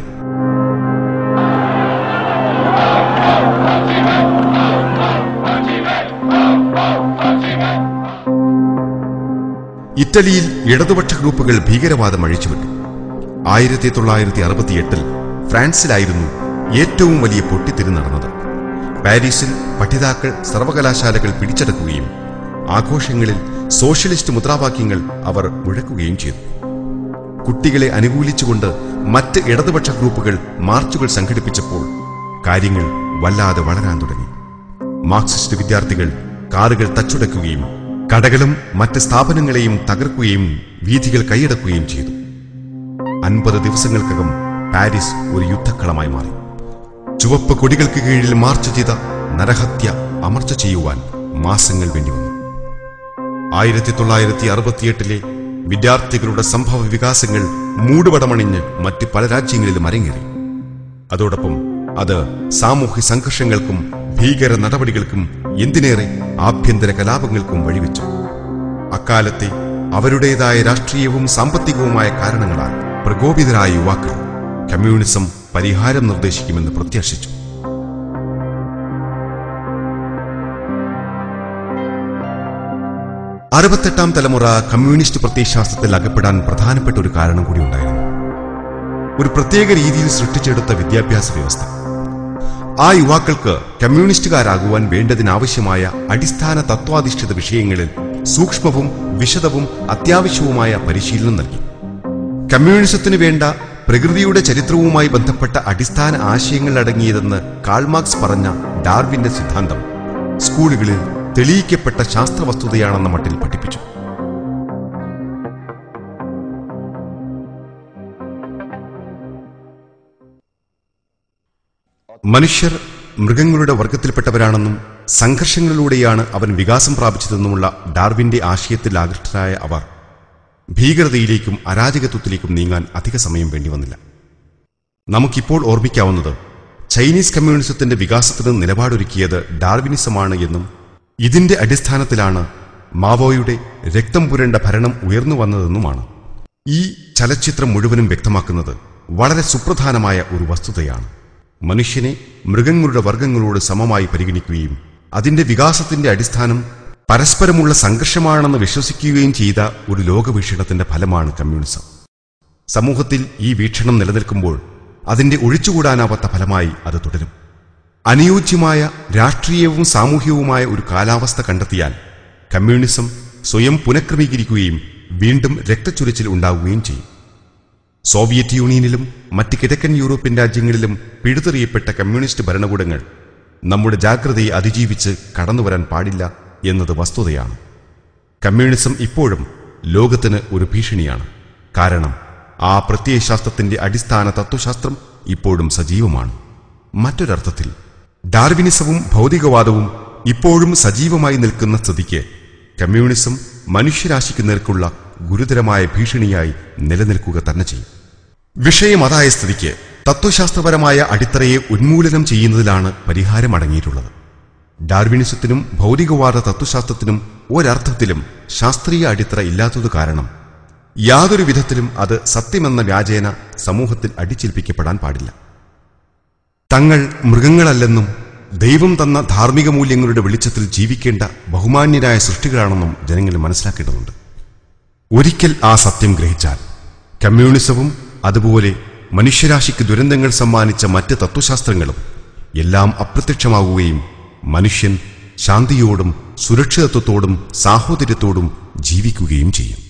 ഇറ്റലിയിൽ ഇടതുപക്ഷ ഗ്രൂപ്പുകൾ ഭീകരവാദം അഴിച്ചുവിട്ടു ആയിരത്തി തൊള്ളായിരത്തി അറുപത്തിയെട്ടിൽ ഫ്രാൻസിലായിരുന്നു ഏറ്റവും വലിയ പൊട്ടിത്തെറി നടന്നത് പാരീസിൽ പഠിതാക്കൾ സർവകലാശാലകൾ പിടിച്ചടക്കുകയും ആഘോഷങ്ങളിൽ സോഷ്യലിസ്റ്റ് മുദ്രാവാക്യങ്ങൾ അവർ മുഴക്കുകയും ചെയ്തു കുട്ടികളെ അനുകൂലിച്ചുകൊണ്ട് മറ്റ് ഇടതുപക്ഷ ഗ്രൂപ്പുകൾ മാർച്ചുകൾ സംഘടിപ്പിച്ചപ്പോൾ കാര്യങ്ങൾ വല്ലാതെ വളരാൻ തുടങ്ങി മാർക്സിസ്റ്റ് വിദ്യാർത്ഥികൾ കാറുകൾ തച്ചുടക്കുകയും കടകളും മറ്റ് സ്ഥാപനങ്ങളെയും തകർക്കുകയും വീഥികൾ കൈയടക്കുകയും ചെയ്തു അൻപത് ദിവസങ്ങൾക്കകം പാരീസ് ഒരു യുദ്ധക്കളമായി മാറി ചുവപ്പ് കൊടികൾക്ക് കീഴിൽ മാർച്ച് ചെയ്ത നരഹത്യ അമർച്ച ചെയ്യുവാൻ മാസങ്ങൾ വേണ്ടിവന്നു ആയിരത്തി തൊള്ളായിരത്തി അറുപത്തിയെട്ടിലെ വിദ്യാർത്ഥികളുടെ സംഭവ വികാസങ്ങൾ മൂടുപടമണിഞ്ഞ് മറ്റ് പല രാജ്യങ്ങളിലും അരങ്ങേറി അതോടൊപ്പം അത് സാമൂഹ്യ സംഘർഷങ്ങൾക്കും ഭീകര നടപടികൾക്കും എന്തിനേറെ ആഭ്യന്തര കലാപങ്ങൾക്കും വഴിവെച്ചു അക്കാലത്തെ അവരുടേതായ രാഷ്ട്രീയവും സാമ്പത്തികവുമായ കാരണങ്ങളാൽ പ്രകോപിതരായ യുവാക്കൾ കമ്മ്യൂണിസം പരിഹാരം നിർദ്ദേശിക്കുമെന്ന് പ്രത്യാശിച്ചു അറുപത്തെട്ടാം തലമുറ കമ്മ്യൂണിസ്റ്റ് പ്രത്യയശാസ്ത്രത്തിൽ അകപ്പെടാൻ പ്രധാനപ്പെട്ട ഒരു കാരണം കൂടി ഉണ്ടായിരുന്നു ഒരു പ്രത്യേക രീതിയിൽ സൃഷ്ടിച്ചെടുത്ത വിദ്യാഭ്യാസ വ്യവസ്ഥ ആ യുവാക്കൾക്ക് കമ്മ്യൂണിസ്റ്റുകാരാകുവാൻ വേണ്ടതിനാവശ്യമായ അടിസ്ഥാന തത്വാധിഷ്ഠിത വിഷയങ്ങളിൽ സൂക്ഷ്മവും വിശദവും അത്യാവശ്യവുമായ പരിശീലനം നൽകി കമ്മ്യൂണിസത്തിനു വേണ്ട പ്രകൃതിയുടെ ചരിത്രവുമായി ബന്ധപ്പെട്ട അടിസ്ഥാന ആശയങ്ങൾ അടങ്ങിയതെന്ന് കാൾമാർക്സ് പറഞ്ഞ ഡാർവിന്റെ സിദ്ധാന്തം സ്കൂളുകളിൽ തെളിയിക്കപ്പെട്ട ശാസ്ത്രവസ്തുതയാണെന്ന മട്ടിൽ പഠിപ്പിച്ചു മനുഷ്യർ മൃഗങ്ങളുടെ വർഗത്തിൽപ്പെട്ടവരാണെന്നും സംഘർഷങ്ങളിലൂടെയാണ് അവൻ വികാസം പ്രാപിച്ചതെന്നുമുള്ള ഡാർവിന്റെ ആശയത്തിൽ ആകൃഷ്ടരായ അവർ ഭീകരതയിലേക്കും അരാജകത്വത്തിലേക്കും നീങ്ങാൻ അധിക സമയം വേണ്ടി വന്നില്ല നമുക്കിപ്പോൾ ഓർമ്മിക്കാവുന്നത് ചൈനീസ് കമ്മ്യൂണിസത്തിന്റെ വികാസത്തിന് നിലപാടൊരുക്കിയത് ഡാർവിനിസമാണ് എന്നും ഇതിന്റെ അടിസ്ഥാനത്തിലാണ് മാവോയുടെ രക്തം പുരണ്ട ഭരണം ഉയർന്നു വന്നതെന്നുമാണ് ഈ ചലച്ചിത്രം മുഴുവനും വ്യക്തമാക്കുന്നത് വളരെ സുപ്രധാനമായ ഒരു വസ്തുതയാണ് മനുഷ്യനെ മൃഗങ്ങളുടെ വർഗങ്ങളോട് സമമായി പരിഗണിക്കുകയും അതിന്റെ വികാസത്തിന്റെ അടിസ്ഥാനം പരസ്പരമുള്ള സംഘർഷമാണെന്ന് വിശ്വസിക്കുകയും ചെയ്ത ഒരു ലോകവീക്ഷണത്തിന്റെ ഫലമാണ് കമ്മ്യൂണിസം സമൂഹത്തിൽ ഈ വീക്ഷണം നിലനിൽക്കുമ്പോൾ അതിന്റെ ഒഴിച്ചുകൂടാനാവാത്ത ഫലമായി അത് തുടരും അനുയോജ്യമായ രാഷ്ട്രീയവും സാമൂഹികവുമായ ഒരു കാലാവസ്ഥ കണ്ടെത്തിയാൽ കമ്മ്യൂണിസം സ്വയം പുനഃക്രമീകരിക്കുകയും വീണ്ടും രക്തച്ചൊരിച്ചിൽ ഉണ്ടാവുകയും ചെയ്യും സോവിയറ്റ് യൂണിയനിലും മറ്റ് കിഴക്കൻ യൂറോപ്യൻ രാജ്യങ്ങളിലും പിഴുതെറിയപ്പെട്ട കമ്മ്യൂണിസ്റ്റ് ഭരണകൂടങ്ങൾ നമ്മുടെ ജാഗ്രതയെ അതിജീവിച്ച് കടന്നുവരാൻ പാടില്ല എന്നത് വസ്തുതയാണ് കമ്മ്യൂണിസം ഇപ്പോഴും ലോകത്തിന് ഒരു ഭീഷണിയാണ് കാരണം ആ പ്രത്യയശാസ്ത്രത്തിന്റെ അടിസ്ഥാന തത്വശാസ്ത്രം ഇപ്പോഴും സജീവമാണ് മറ്റൊരർത്ഥത്തിൽ ഡാർവിനിസവും ഭൗതികവാദവും ഇപ്പോഴും സജീവമായി നിൽക്കുന്ന സ്ഥിതിക്ക് കമ്മ്യൂണിസം മനുഷ്യരാശിക്ക് നേർക്കുള്ള ഗുരുതരമായ ഭീഷണിയായി നിലനിൽക്കുക തന്നെ ചെയ്യും വിഷയം അതായ സ്ഥിതിക്ക് തത്വശാസ്ത്രപരമായ അടിത്തറയെ ഉന്മൂലനം ചെയ്യുന്നതിലാണ് പരിഹാരമടങ്ങിയിട്ടുള്ളത് ഡാർവിനിസത്തിനും ഭൗതികവാദ തത്വശാസ്ത്രത്തിനും ഒരർത്ഥത്തിലും ശാസ്ത്രീയ അടിത്തറ ഇല്ലാത്തതു കാരണം യാതൊരു വിധത്തിലും അത് സത്യമെന്ന വ്യാജേന സമൂഹത്തിൽ അടിച്ചേൽപ്പിക്കപ്പെടാൻ പാടില്ല തങ്ങൾ മൃഗങ്ങളല്ലെന്നും ദൈവം തന്ന ധാർമ്മിക മൂല്യങ്ങളുടെ വെളിച്ചത്തിൽ ജീവിക്കേണ്ട ബഹുമാന്യരായ സൃഷ്ടികളാണെന്നും ജനങ്ങൾ മനസ്സിലാക്കേണ്ടതുണ്ട് ഒരിക്കൽ ആ സത്യം ഗ്രഹിച്ചാൽ കമ്മ്യൂണിസവും അതുപോലെ മനുഷ്യരാശിക്ക് ദുരന്തങ്ങൾ സമ്മാനിച്ച മറ്റ് തത്വശാസ്ത്രങ്ങളും എല്ലാം അപ്രത്യക്ഷമാവുകയും മനുഷ്യൻ ശാന്തിയോടും സുരക്ഷിതത്വത്തോടും സാഹോദര്യത്തോടും ജീവിക്കുകയും ചെയ്യും